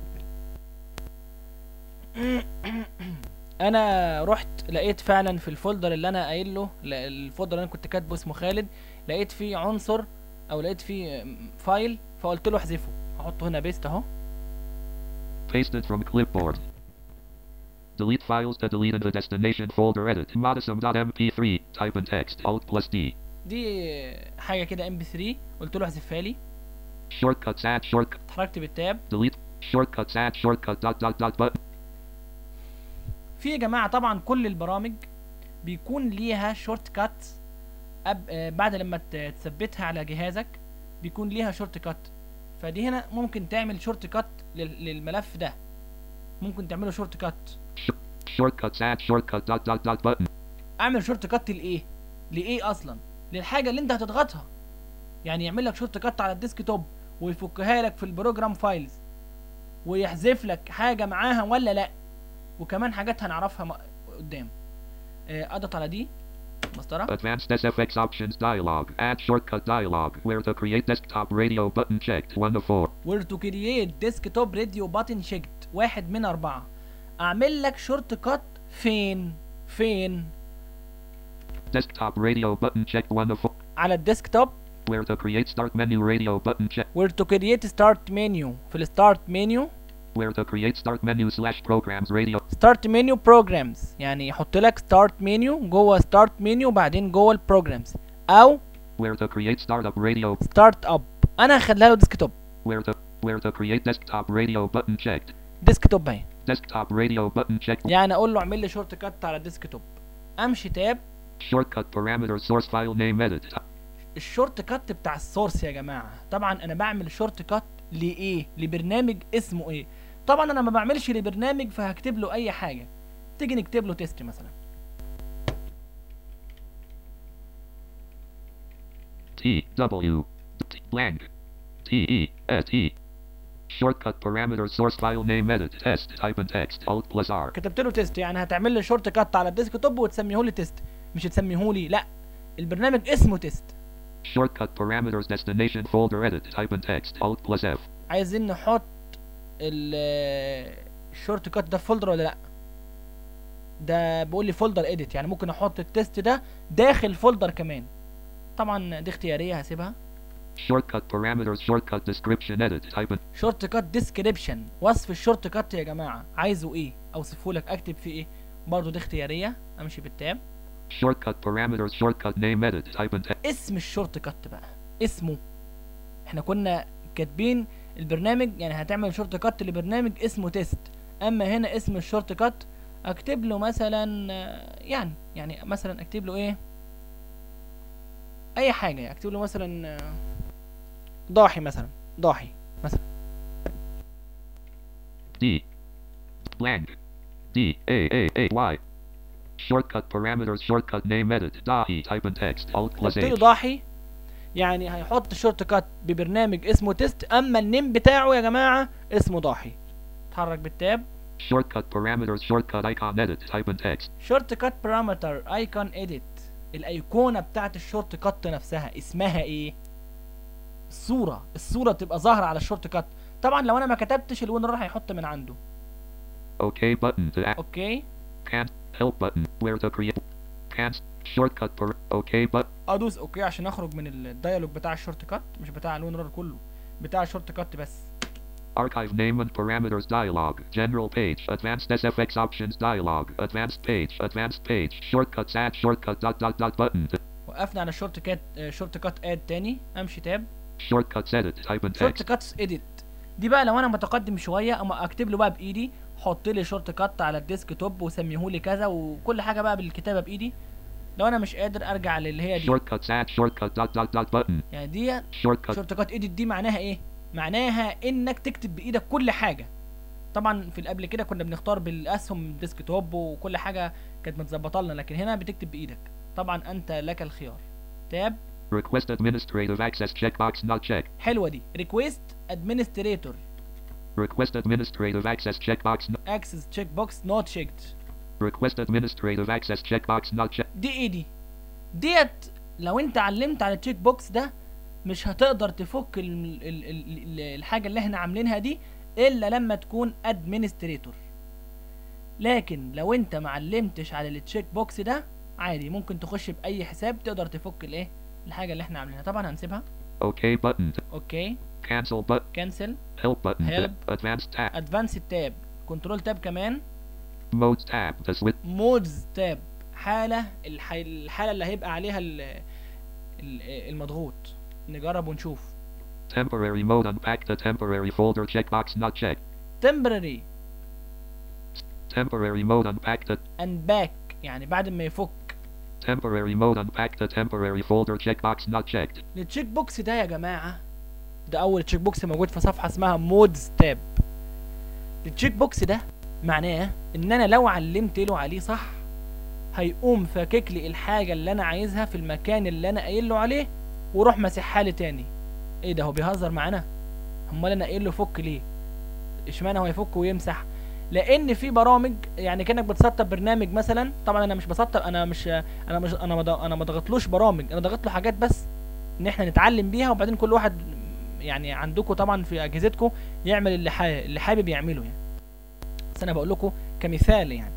انا رحت لقيت فعلا في الفولدر اللي انا قايل له لا- الفولدر اللي انا كنت كاتبه اسمه خالد لقيت فيه عنصر او لقيت فيه م- فايل فقلت له احذفه هحطه هنا بيست اهو Pasted from clipboard. Delete files to delete in the destination folder. Edit. Modism.mp3. Type in text. Alt plus D. دي حاجه كده ام بي 3 قلت له احذفها لي Shortcuts. Add shortcut. اتحركت بالتاب Delete. Shortcuts. Add shortcut. Dot dot dot button. في يا جماعه طبعا كل البرامج بيكون ليها شورت كات أب... آه، بعد لما ت- تثبتها على جهازك بيكون ليها شورت كات فدي هنا ممكن تعمل شورت كات لل... للملف ده ممكن تعمله شورت كات Sh- shortcuts. Add shortcut. Dot dot dot button. اعمل شورت كات لايه لايه اصلا للحاجه اللي انت هتضغطها يعني يعمل لك شورت كات على الديسك توب ويفكها لك في البروجرام فايلز ويحذف لك حاجه معاها ولا لا وكمان حاجات هنعرفها م- قدام آه، اضغط على دي مسطره Advanced SFX options dialog. Add shortcut dialog. Where to create desktop radio button checked. 1 of 4. وير تو كرييت ديسك توب راديو باتن شيكت واحد من اربعه اعمل لك شورت كات فين فين Desktop radio button checked. 1 of 4. على الديسك توب Where to create start menu radio button checked. وير تو كرييت ستارت منيو في الستارت منيو Where to create start menu slash programs radio. ستارت منيو بروجرامز يعني يحط لك ستارت منيو جوه ستارت منيو وبعدين جوه البروجرامز او Where to create startup radio. ستارت اب انا هخليها له ديسك توب Where to where to create desktop radio button checked. ديسك توب اهي Desktop radio button checked. يعني اقول له اعمل لي شورت كات على الديسك توب امشي تاب Shortcut parameter source file name edit. الشورت كات بتاع السورس يا جماعه طبعا انا بعمل شورت كات لايه لبرنامج اسمه ايه طبعا انا ما بعملش لبرنامج فهكتب له اي حاجه تيجي نكتب له تيست مثلا T W T blank T E S E. Shortcut parameter source file name edit test type in text alt plus R. كتبت له تيست يعني هتعمل لي شورت كات على الديسك توب وتسميه لي تيست مش تسميه لي لا البرنامج اسمه تيست Shortcut parameters destination folder edit type in text alt plus F. عايزين نحط ال- الشورت كات ده في فولدر ولا لا ده بيقول لي فولدر اديت يعني ممكن احط التيست ده داخل فولدر كمان طبعا دي اختياريه هسيبها Shortcut parameters shortcut description edit type in شورت كات ديسكريبشن وصف الشورت كات يا جماعه عايزه ايه اوصفه لك اكتب فيه ايه برضو دي اختياريه امشي بالتاب shortcut parameters shortcut name edit type in text. اسم الشورت كات بقى اسمه احنا كنا كاتبين البرنامج يعني هتعمل شورت كات لبرنامج اسمه تيست اما هنا اسم الشورت كات اكتب له مثلا آه، يعني يعني مثلا اكتب له ايه اي حاجه اكتب له مثلا آه، ضاحي مثلا ضاحي مثلا D blank D A A A Y. Shortcut parameters shortcut name edit Dahi type in text alt plus قلت له H. ضاحي يعني هيحط شورت كات ببرنامج اسمه تيست اما النيم بتاعه يا جماعه اسمه ضاحي اتحرك بالتاب Shortcut parameters shortcut icon edit type in text. شورت كات بارامتر ايكون اديت الايقونه بتاعت الشورت كات نفسها اسمها ايه الصوره الصوره بتبقى ظاهره على الشورت كات طبعا لو انا ما كتبتش الوينرر هيحط من عنده OK button to act. اوكي Can't help button where to create. Can't shortcut per OK but ادوس اوكي عشان اخرج من الديالوج بتاع الشورت كات مش بتاع الوينرر كله بتاع الشورت كات بس archive name and parameters dialog. General page. Advanced SFX options dialog. Advanced page. Advanced page. Shortcuts add shortcut dot dot dot button. وقفنا على الشورت كات شورت كات اد تاني امشي تاب Shortcuts edit type in شورت text. كاتس اديت دي بقى لو انا متقدم شويه اما اكتب له بقى بايدي حط لي شورت كات على الديسك توب وسميه لي كذا وكل حاجه بقى بالكتابه بايدي لو انا مش قادر ارجع للي هي دي Shortcuts add shortcut dot dot dot button. يعني دي Shortcut شورت كات اديت دي معناها ايه معناها انك تكتب بايدك كل حاجه طبعا في اللي قبل كده كنا بنختار بالاسهم ديسك توب وكل حاجه كانت متظبطه لنا لكن هنا بتكتب بايدك طبعا انت لك الخيار تاب request administrative access checkbox not checked. حلوه دي ريكويست ادمنستريتور Request administrative access checkbox no- اكسس تشيك بوكس نوت تشيكد request administrative access checkbox not checked. دي ايه دي ديت لو انت علمت على التشيك بوكس ده مش هتقدر تفك ال ال ال ال الحاجه اللي احنا عاملينها دي الا لما تكون ادمنستريتور لكن لو انت معلمتش على التشيك بوكس ده عادي ممكن تخش باي حساب تقدر تفك الايه الحاجه اللي احنا عاملينها طبعا هنسيبها OK button. اوكي Cancel but كانسل help button. Help. Advanced tab. ادفانس تاب كنترول تاب كمان Modes tab to switch. مودز تاب حاله الح... الحاله اللي هيبقى عليها ال... ال- المضغوط نجرب ونشوف Temporary mode unpack the temporary folder checkbox not checked. temporary Temporary mode unpack the and back يعني بعد ما يفك temporary mode unpack the temporary folder checkbox not checked. التشيك بوكس ده يا جماعه ده اول تشيك بوكس موجود في صفحه اسمها مودز تاب التشيك بوكس ده معناه ان انا لو علمت له عليه صح هيقوم فاكك لي الحاجه اللي انا عايزها في المكان اللي انا قايل له عليه وروح مسحها لي تاني ايه ده هو بيهزر معانا امال انا قايل له فك ليه اشمعنى هو يفك ويمسح لان في برامج يعني كانك بتسطب برنامج مثلا طبعا انا مش بسطب انا مش انا مش انا ما ض- انا ما ضغطلوش برامج انا ضغط له حاجات بس ان احنا نتعلم بيها وبعدين كل واحد يعني عندكم طبعا في اجهزتكم يعمل اللي حابب اللي حابب يعمله يعني بس انا بقول لكم كمثال يعني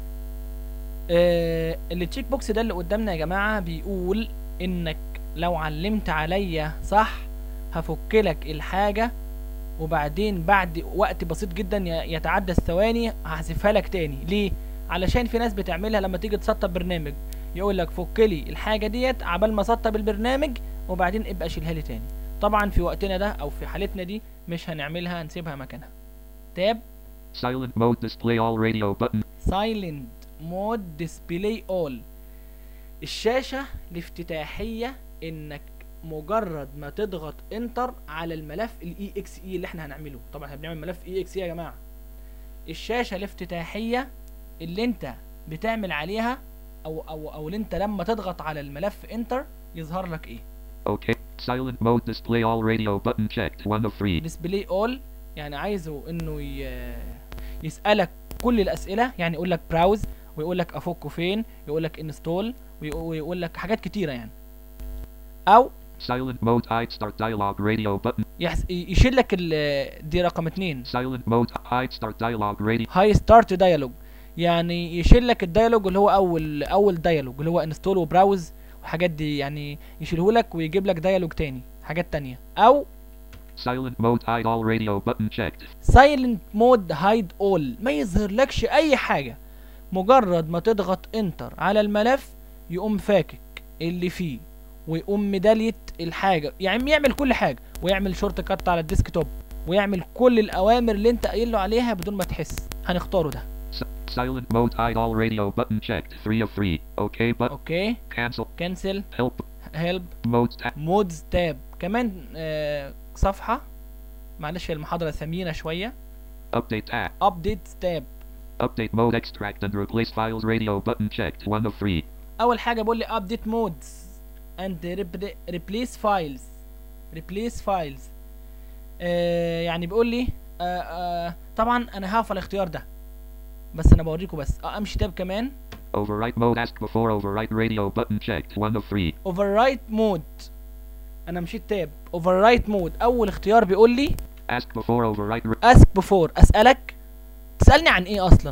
آه التشيك بوكس ده اللي قدامنا يا جماعه بيقول انك لو علمت عليا صح هفك لك الحاجه وبعدين بعد وقت بسيط جدا ي- يتعدى الثواني هحذفها لك تاني ليه علشان في ناس بتعملها لما تيجي تسطب برنامج يقول لك فك لي الحاجه ديت عبال ما اسطب البرنامج وبعدين ابقى شيلها لي تاني طبعا في وقتنا ده او في حالتنا دي مش هنعملها هنسيبها مكانها تاب Silent mode display all radio button. سايلنت مود ديسبلاي اول الشاشة الافتتاحية انك مجرد ما تضغط انتر على الملف الاي اكس اي اللي احنا هنعمله طبعا احنا بنعمل ملف اي اكس اي يا جماعة الشاشة الافتتاحية اللي انت بتعمل عليها او او او اللي انت لما تضغط على الملف انتر يظهر لك ايه OK. Silent mode display all radio button checked. 1 of 3. ديسبلاي اول يعني عايزه انه ي... يسالك كل الاسئله يعني يقول لك براوز ويقول لك افكه فين يقول لك انستول ويقول لك حاجات كتيره يعني او Silent mode hide start dialog radio button. يحس... يشيل لك ال... دي رقم اتنين Silent mode hide start dialog radio. هاي ستارت دايالوج يعني يشيل لك الدايالوج اللي هو اول اول دايالوج اللي هو انستول وبراوز والحاجات دي يعني يشيله لك ويجيب لك دايالوج تاني حاجات تانية او Silent mode hide all radio button checked. سايلنت مود هايد اول ما يظهرلكش اي حاجه مجرد ما تضغط انتر على الملف يقوم فاكك اللي فيه ويقوم مداليت الحاجه يعني يعمل كل حاجه ويعمل شورت كات على الديسكتوب ويعمل كل الاوامر اللي انت قايل له عليها بدون ما تحس هنختاره ده S- silent mode hide all radio button checked. 3 of 3. OK but اوكي cancel. كنسل Help. هيلب Modes tab. مودز تاب كمان آه صفحه معلش هي المحاضره ثمينه شويه Update tab. ابديت تاب Update mode extract and replace files radio button checked. 1 of 3. اول حاجه بيقول لي ابديت مودز اند ريبليس فايلز ريبليس فايلز يعني بيقول لي آه آه طبعا انا هقف على الاختيار ده بس انا بوريكم بس آه امشي تاب كمان Overwrite mode ask before overwrite radio button checked. 1 of 3. اوفر رايت مود انا مشيت تاب اوفر رايت مود اول اختيار بيقول لي Ask before overwrite. Re- اسك بفور اسالك تسالني عن ايه اصلا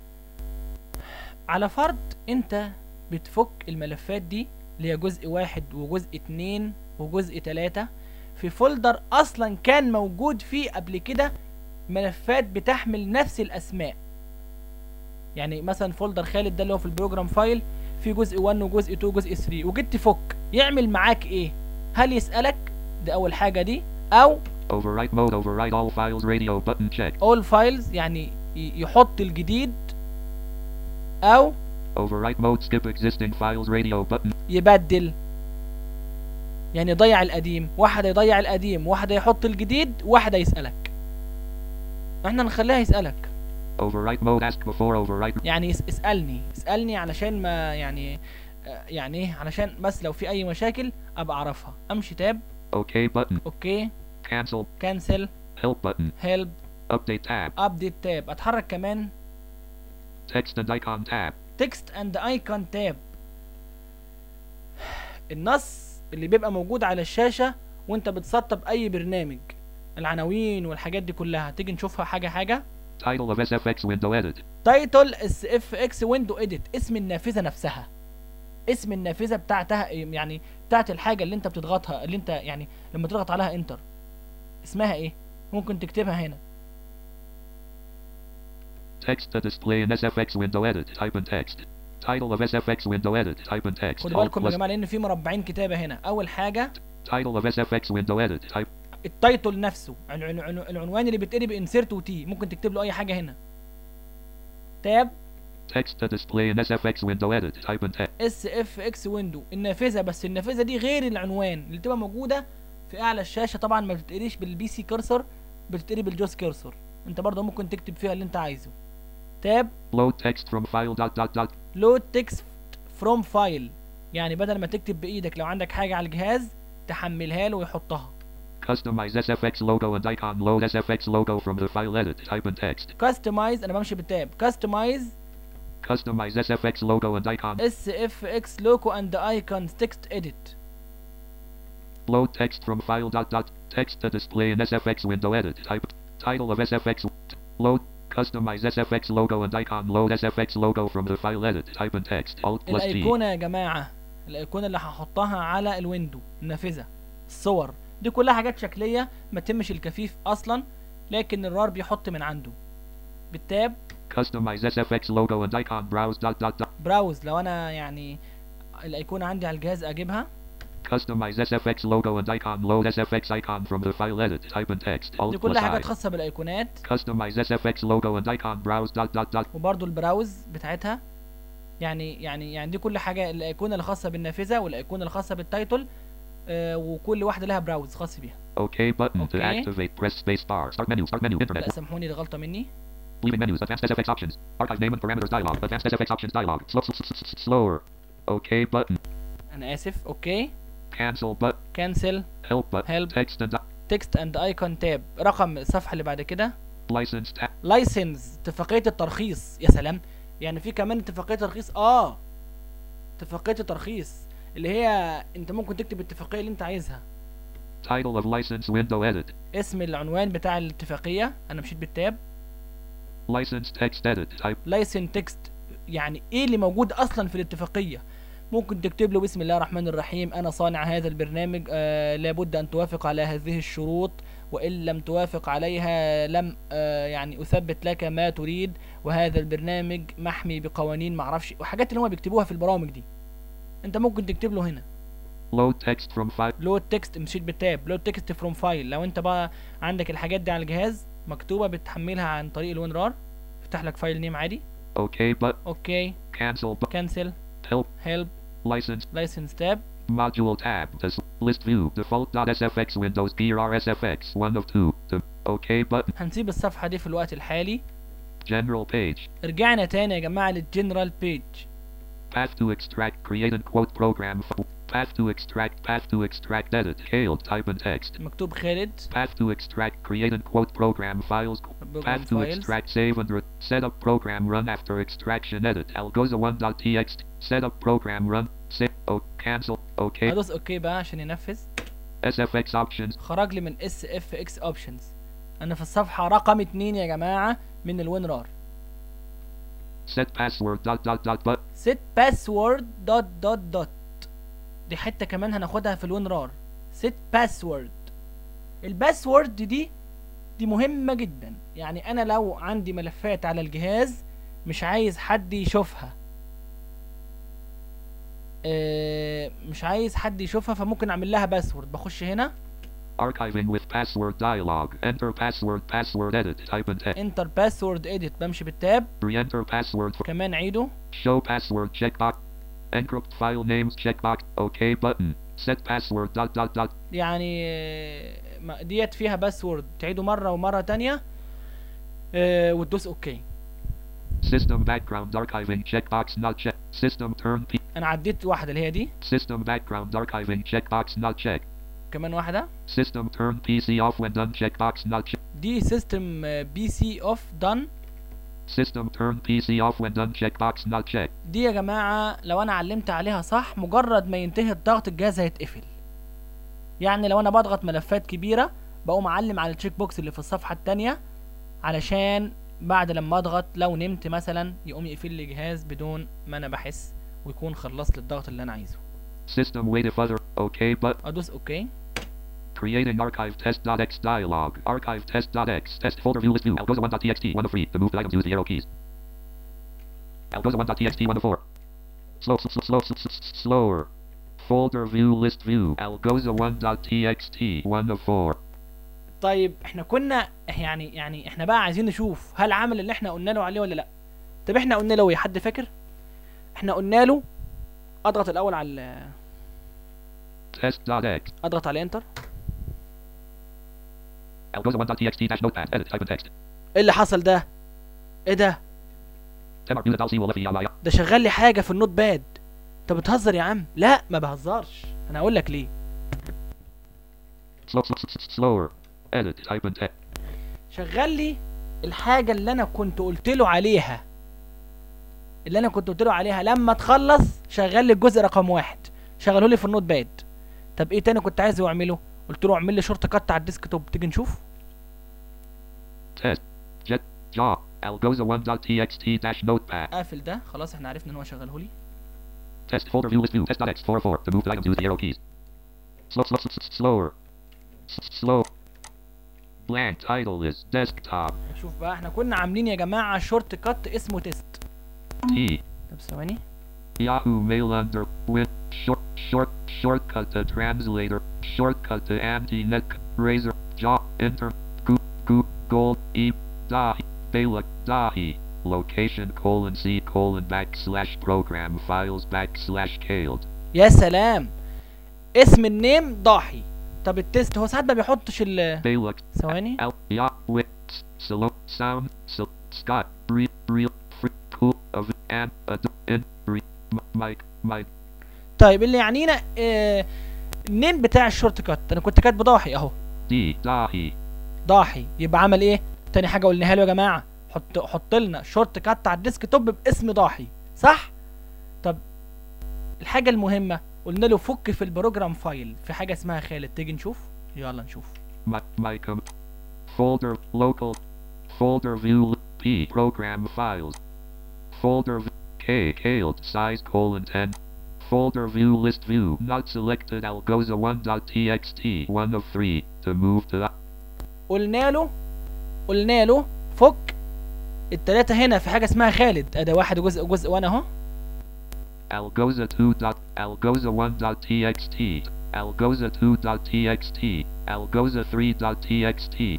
على فرض انت بتفك الملفات دي اللي هي جزء واحد وجزء اتنين وجزء تلاتة في فولدر اصلا كان موجود فيه قبل كده ملفات بتحمل نفس الاسماء يعني مثلا فولدر خالد ده اللي هو في البروجرام فايل في جزء 1 وجزء 2 وجزء 3 وجيت تفك يعمل معاك ايه هل يسالك دي اول حاجه دي او overwrite mode overwrite all files radio button checked. all files يعني ي- يحط الجديد او Overwrite mode skip existing files radio button. يبدل يعني يضيع القديم واحد يضيع القديم واحد يحط الجديد واحد يسألك احنا نخليها يسألك Overwrite mode ask before overwrite. يعني يس- اسألني اسألني علشان ما يعني آه، يعني ايه علشان بس لو في اي مشاكل ابقى اعرفها امشي تاب OK button. اوكي Cancel. كانسل Help button. هيلب Update tab. ابديت تاب اتحرك كمان Text and icon tab. تكست اند ايكون تاب النص اللي بيبقى موجود على الشاشة وانت بتسطب اي برنامج العناوين والحاجات دي كلها تيجي نشوفها حاجة حاجة Title of SFX window edit. تايتل اس اف اكس ويندو اديت اسم النافذة نفسها اسم النافذة بتاعتها إيه؟ يعني بتاعت الحاجة اللي انت بتضغطها اللي انت يعني لما تضغط عليها انتر اسمها ايه ممكن تكتبها هنا Text to display in SFX window edit. Type in text. Title of SFX window edit. Type in text. خدوا Alt بالكم يا plus. جماعة لان في مربعين كتابة هنا اول حاجة Title of SFX window edit. Type. التايتل نفسه العن- العن- العنوان اللي بيتقري بانسيرت وتي ممكن تكتب له اي حاجه هنا تاب Text to display in SFX window edit. Type in text. اس اف اكس ويندو النافذه بس النافذه دي غير العنوان اللي تبقى موجوده في اعلى الشاشه طبعا ما بتتقريش بالبي سي كرسر بتتقري بالجوس كرسر انت برضه ممكن تكتب فيها اللي انت عايزه تاب Load text from file dot dot dot. لود تكست فروم فايل يعني بدل ما تكتب بايدك لو عندك حاجه على الجهاز تحملها له ويحطها Customize SFX logo and icon. Load SFX logo from the file edit. Type in text. كاستمايز انا بمشي بالتاب كاستمايز Customize SFX logo and icon. اس اف اكس لوكو اند ايكونز تكست اديت Load text from file dot dot. Text to display in SFX window edit. Type. Title of SFX. Load. Customize SFX logo and icon. Load SFX logo from the file edit. Type in text. Alt plus T. الايقونه يا جماعه الايقونه اللي هحطها على الويندو النافذه الصور دي كلها حاجات شكليه ما تمش الكفيف اصلا لكن الرار بيحط من عنده بالتاب Customize SFX logo and icon. Browse dot dot dot. براوز لو انا يعني الايقونه عندي على الجهاز اجيبها Customize SFX logo and icon. Load SFX icon from the file edit. Type in text. دي Alt plus كلها حاجات I. خاصه بالايقونات Customize SFX logo and icon. Browse dot dot dot. وبرضو البراوز بتاعتها يعني يعني يعني دي كل حاجه الايقونه الخاصه بالنافذه والايقونه الخاصه بالتايتل آه وكل واحده لها براوز خاص بيها OK button to Okay. activate. Press space bar. Start menu. Start menu. لا Internet. سامحوني دي غلطه مني Leaving menus. Advanced SFX options. Archive name and parameters dialog. Advanced SFX options dialog. Slow, slow, slow, slow, slower. OK button. انا اسف اوكي Cancel button. كانسل Help button. Help. Text and تكست اند ايكون تاب رقم الصفحه اللي بعد كده license tab. لايسنس اتفاقيه الترخيص يا سلام يعني في كمان اتفاقيه ترخيص اه اتفاقيه الترخيص اللي هي انت ممكن تكتب الاتفاقيه اللي انت عايزها Title of license window edit. اسم العنوان بتاع الاتفاقيه انا مشيت بالتاب License text edit. Type. لايسن تكست يعني ايه اللي موجود اصلا في الاتفاقيه ممكن تكتب له بسم الله الرحمن الرحيم انا صانع هذا البرنامج آه لابد ان توافق على هذه الشروط وان لم توافق عليها لم آه يعني اثبت لك ما تريد وهذا البرنامج محمي بقوانين معرفش وحاجات اللي هم بيكتبوها في البرامج دي انت ممكن تكتب له هنا Load text from file. لود تكست مشيت بالتاب لود تكست فروم فايل لو انت بقى عندك الحاجات دي على الجهاز مكتوبه بتحملها عن طريق الوين رار افتح لك فايل نيم عادي OK but اوكي cancel but كانسل help هيلب license لايسنس تاب module tab. This list view default.sfx windows PRSFX one of two. The OK button. هنسيب الصفحة دي في الوقت الحالي General page. رجعنا تاني يا جماعة للجنرال بيج Path to extract create and quote program. f- Path to extract path to extract edit. Hailed type in text. مكتوب خالد Path to extract create and quote program files. program Path to files. extract save and re- set up program run after extraction edit. Algoza1.txt. Set up program run. Save. Oh, cancel. OK. هدوس اوكي بقى عشان ينفذ SFX options. خرج لي من اس اف اكس اوبشنز انا في الصفحة رقم اتنين يا جماعة من الوين رار Set password dot dot dot but set password دوت دوت دوت دي حتة كمان هناخدها في الوين رار set password الباسورد دي دي مهمة جدا يعني انا لو عندي ملفات على الجهاز مش عايز حد يشوفها آه، مش عايز حد يشوفها فممكن اعمل لها باسورد بخش هنا archiving with password dialog. Enter password password edit. Type in text. انتر باسورد اديت بمشي بالتاب Re-enter password for كمان عيده show password checkbox. Encrypt file names checkbox. OK button. Set password dot dot dot. يعني آه، ما- ديت فيها باسورد تعيده مرة ومرة تانية آه، وتدوس اوكي System background archiving checkbox not checked. System turn P. انا عديت واحدة اللي هي دي System background archiving checkbox not checked. كمان واحدة System turn PC off when done checkbox not checked. دي سيستم بي سي اوف دان System turn PC off when done checkbox not checked. دي يا جماعة لو انا علمت عليها صح مجرد ما ينتهي الضغط الجهاز هيتقفل يعني لو انا بضغط ملفات كبيرة بقوم اعلم على التشيك بوكس اللي في الصفحة التانية علشان بعد لما اضغط لو نمت مثلا يقوم يقفل لي جهاز بدون ما انا بحس ويكون خلصت الضغط اللي انا عايزه System wait if other. OK but ادوس اوكي creating archive test.x dialog. Archive test.x. Test folder view list view. Algoza1.txt 1 of 3. To move the items use the arrow keys. Algoza1.txt 1 of 4. Slow, slow, slow, slow, slow, slower. Folder view list view. Algoza1.txt 1 of 4. طيب احنا كنا يعني يعني احنا بقى عايزين نشوف هل عمل اللي احنا قلنا له عليه ولا لا طب احنا قلنا له ايه حد فاكر احنا قلنا له اضغط الاول على ال- Test.x. اضغط على انتر Algoza1.txt dash notepad. Edit. Type in text. ايه اللي حصل ده ايه ده Temar unit al CWLFE ده شغال لي حاجه في النوت باد انت بتهزر يا عم لا ما بهزرش انا هقول لك ليه Slow, slow, slow, slower. Edit. Type in text. شغل لي الحاجة اللي أنا كنت قلت له عليها اللي أنا كنت قلت له عليها لما تخلص شغل لي الجزء رقم واحد شغله لي في النوت باد طب إيه تاني كنت عايزه أعمله؟ قلت له اعمل لي شورت كات على الديسك توب تيجي نشوف Test. Jet. Jaw. Algoza1.txt dash notepad. قافل ده خلاص احنا عرفنا ان هو شغله لي Test folder view list view. Test.x44. To move the items, use the arrow keys. Slow, slow, slow, slower. S- Slow. Blank title is desktop. شوف بقى احنا كنا عاملين يا جماعة شورت كات اسمه تيست T. طب ثواني Yahoo Mail under with short short shortcut to translator shortcut to anti neck razor jaw enter goop goop gold e dahi bela dahi location colon c colon backslash program files backslash caled يا سلام اسم النيم ضاحي طب التيست هو ساعات ما بيحطش ال bela ثواني l ya wit slow sound so scott breathe real free cool of and ad in breathe mic mic طيب اللي يعنينا اه النيم بتاع الشورت كات انا كنت كاتبه ضاحي اهو d dahi ضاحي يبقى عمل ايه تاني حاجه قلناها له يا جماعه حط حط لنا شورت كات على الديسك توب باسم ضاحي صح طب الحاجه المهمه قلنا له فك في البروجرام فايل في حاجه اسمها خالد تيجي نشوف يلا نشوف My, my com- folder local folder view P program files folder v- K caled size colon 10 folder view list view not selected algoza 1.txt one of three to move to قلنا له قلنا له فك التلاتة هنا في حاجة اسمها خالد ادي واحد جزء جزء وانا اهو algoza 2. dot algoza 1.txt algoza 2.txt algoza 3.txt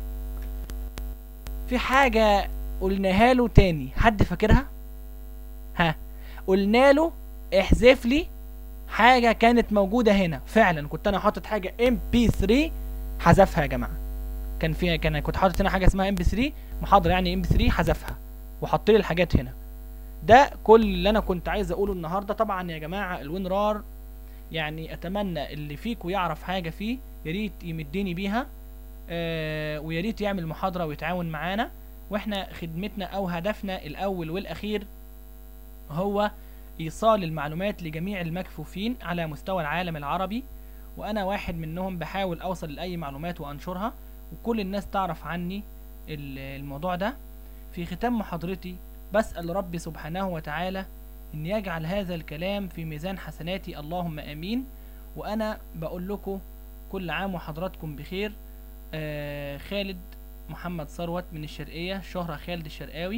في حاجة قلناها له تاني حد فاكرها ها قلنا له احذف لي حاجة كانت موجودة هنا فعلا كنت انا حاطط حاجة mp3 حذفها يا جماعة كان فيها كان كنت حاطط هنا حاجة اسمها mp3 محاضرة يعني mp3 حذفها وحط لي الحاجات هنا ده كل اللي انا كنت عايز اقوله النهارده طبعا يا جماعه الوينرار يعني اتمنى اللي فيكم يعرف حاجه فيه يا ريت يمدني بيها آه ويا ريت يعمل محاضره ويتعاون معانا واحنا خدمتنا او هدفنا الاول والاخير هو ايصال المعلومات لجميع المكفوفين على مستوى العالم العربي وانا واحد منهم بحاول اوصل لاي معلومات وانشرها وكل الناس تعرف عني ال- الموضوع ده في ختام محاضرتي بسأل ربي سبحانه وتعالى ان يجعل هذا الكلام في ميزان حسناتي اللهم امين وانا بقول لكم كل عام وحضراتكم بخير آه خالد محمد ثروت من الشرقية شهرة خالد الشرقاوي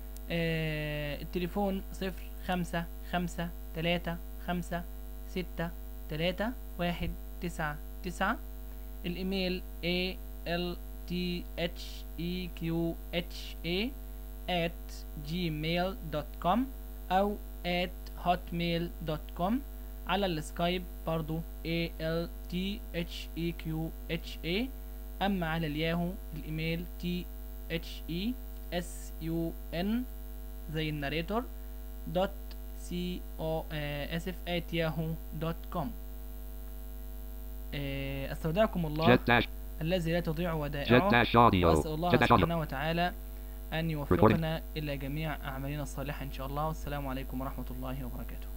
آه التليفون صفر خمسة خمسة تلاتة خمسة ستة تلاتة واحد تسعة تسعة الايميل a l t h e q h a at gmail.com او at hotmail.com على السكايب برضو a l t h e q h a اما على الياهو الايميل t h e s u n زي الناريتور دوت سي او اسف at yahoo دوت كوم استودعكم الله jet dash الذي لا تضيع jet ودائعه dash audio وأسأل الله jet dash audio سبحانه وتعالى أن يوفقنا إلى جميع أعمالنا الصالحة إن شاء الله والسلام عليكم ورحمة الله وبركاته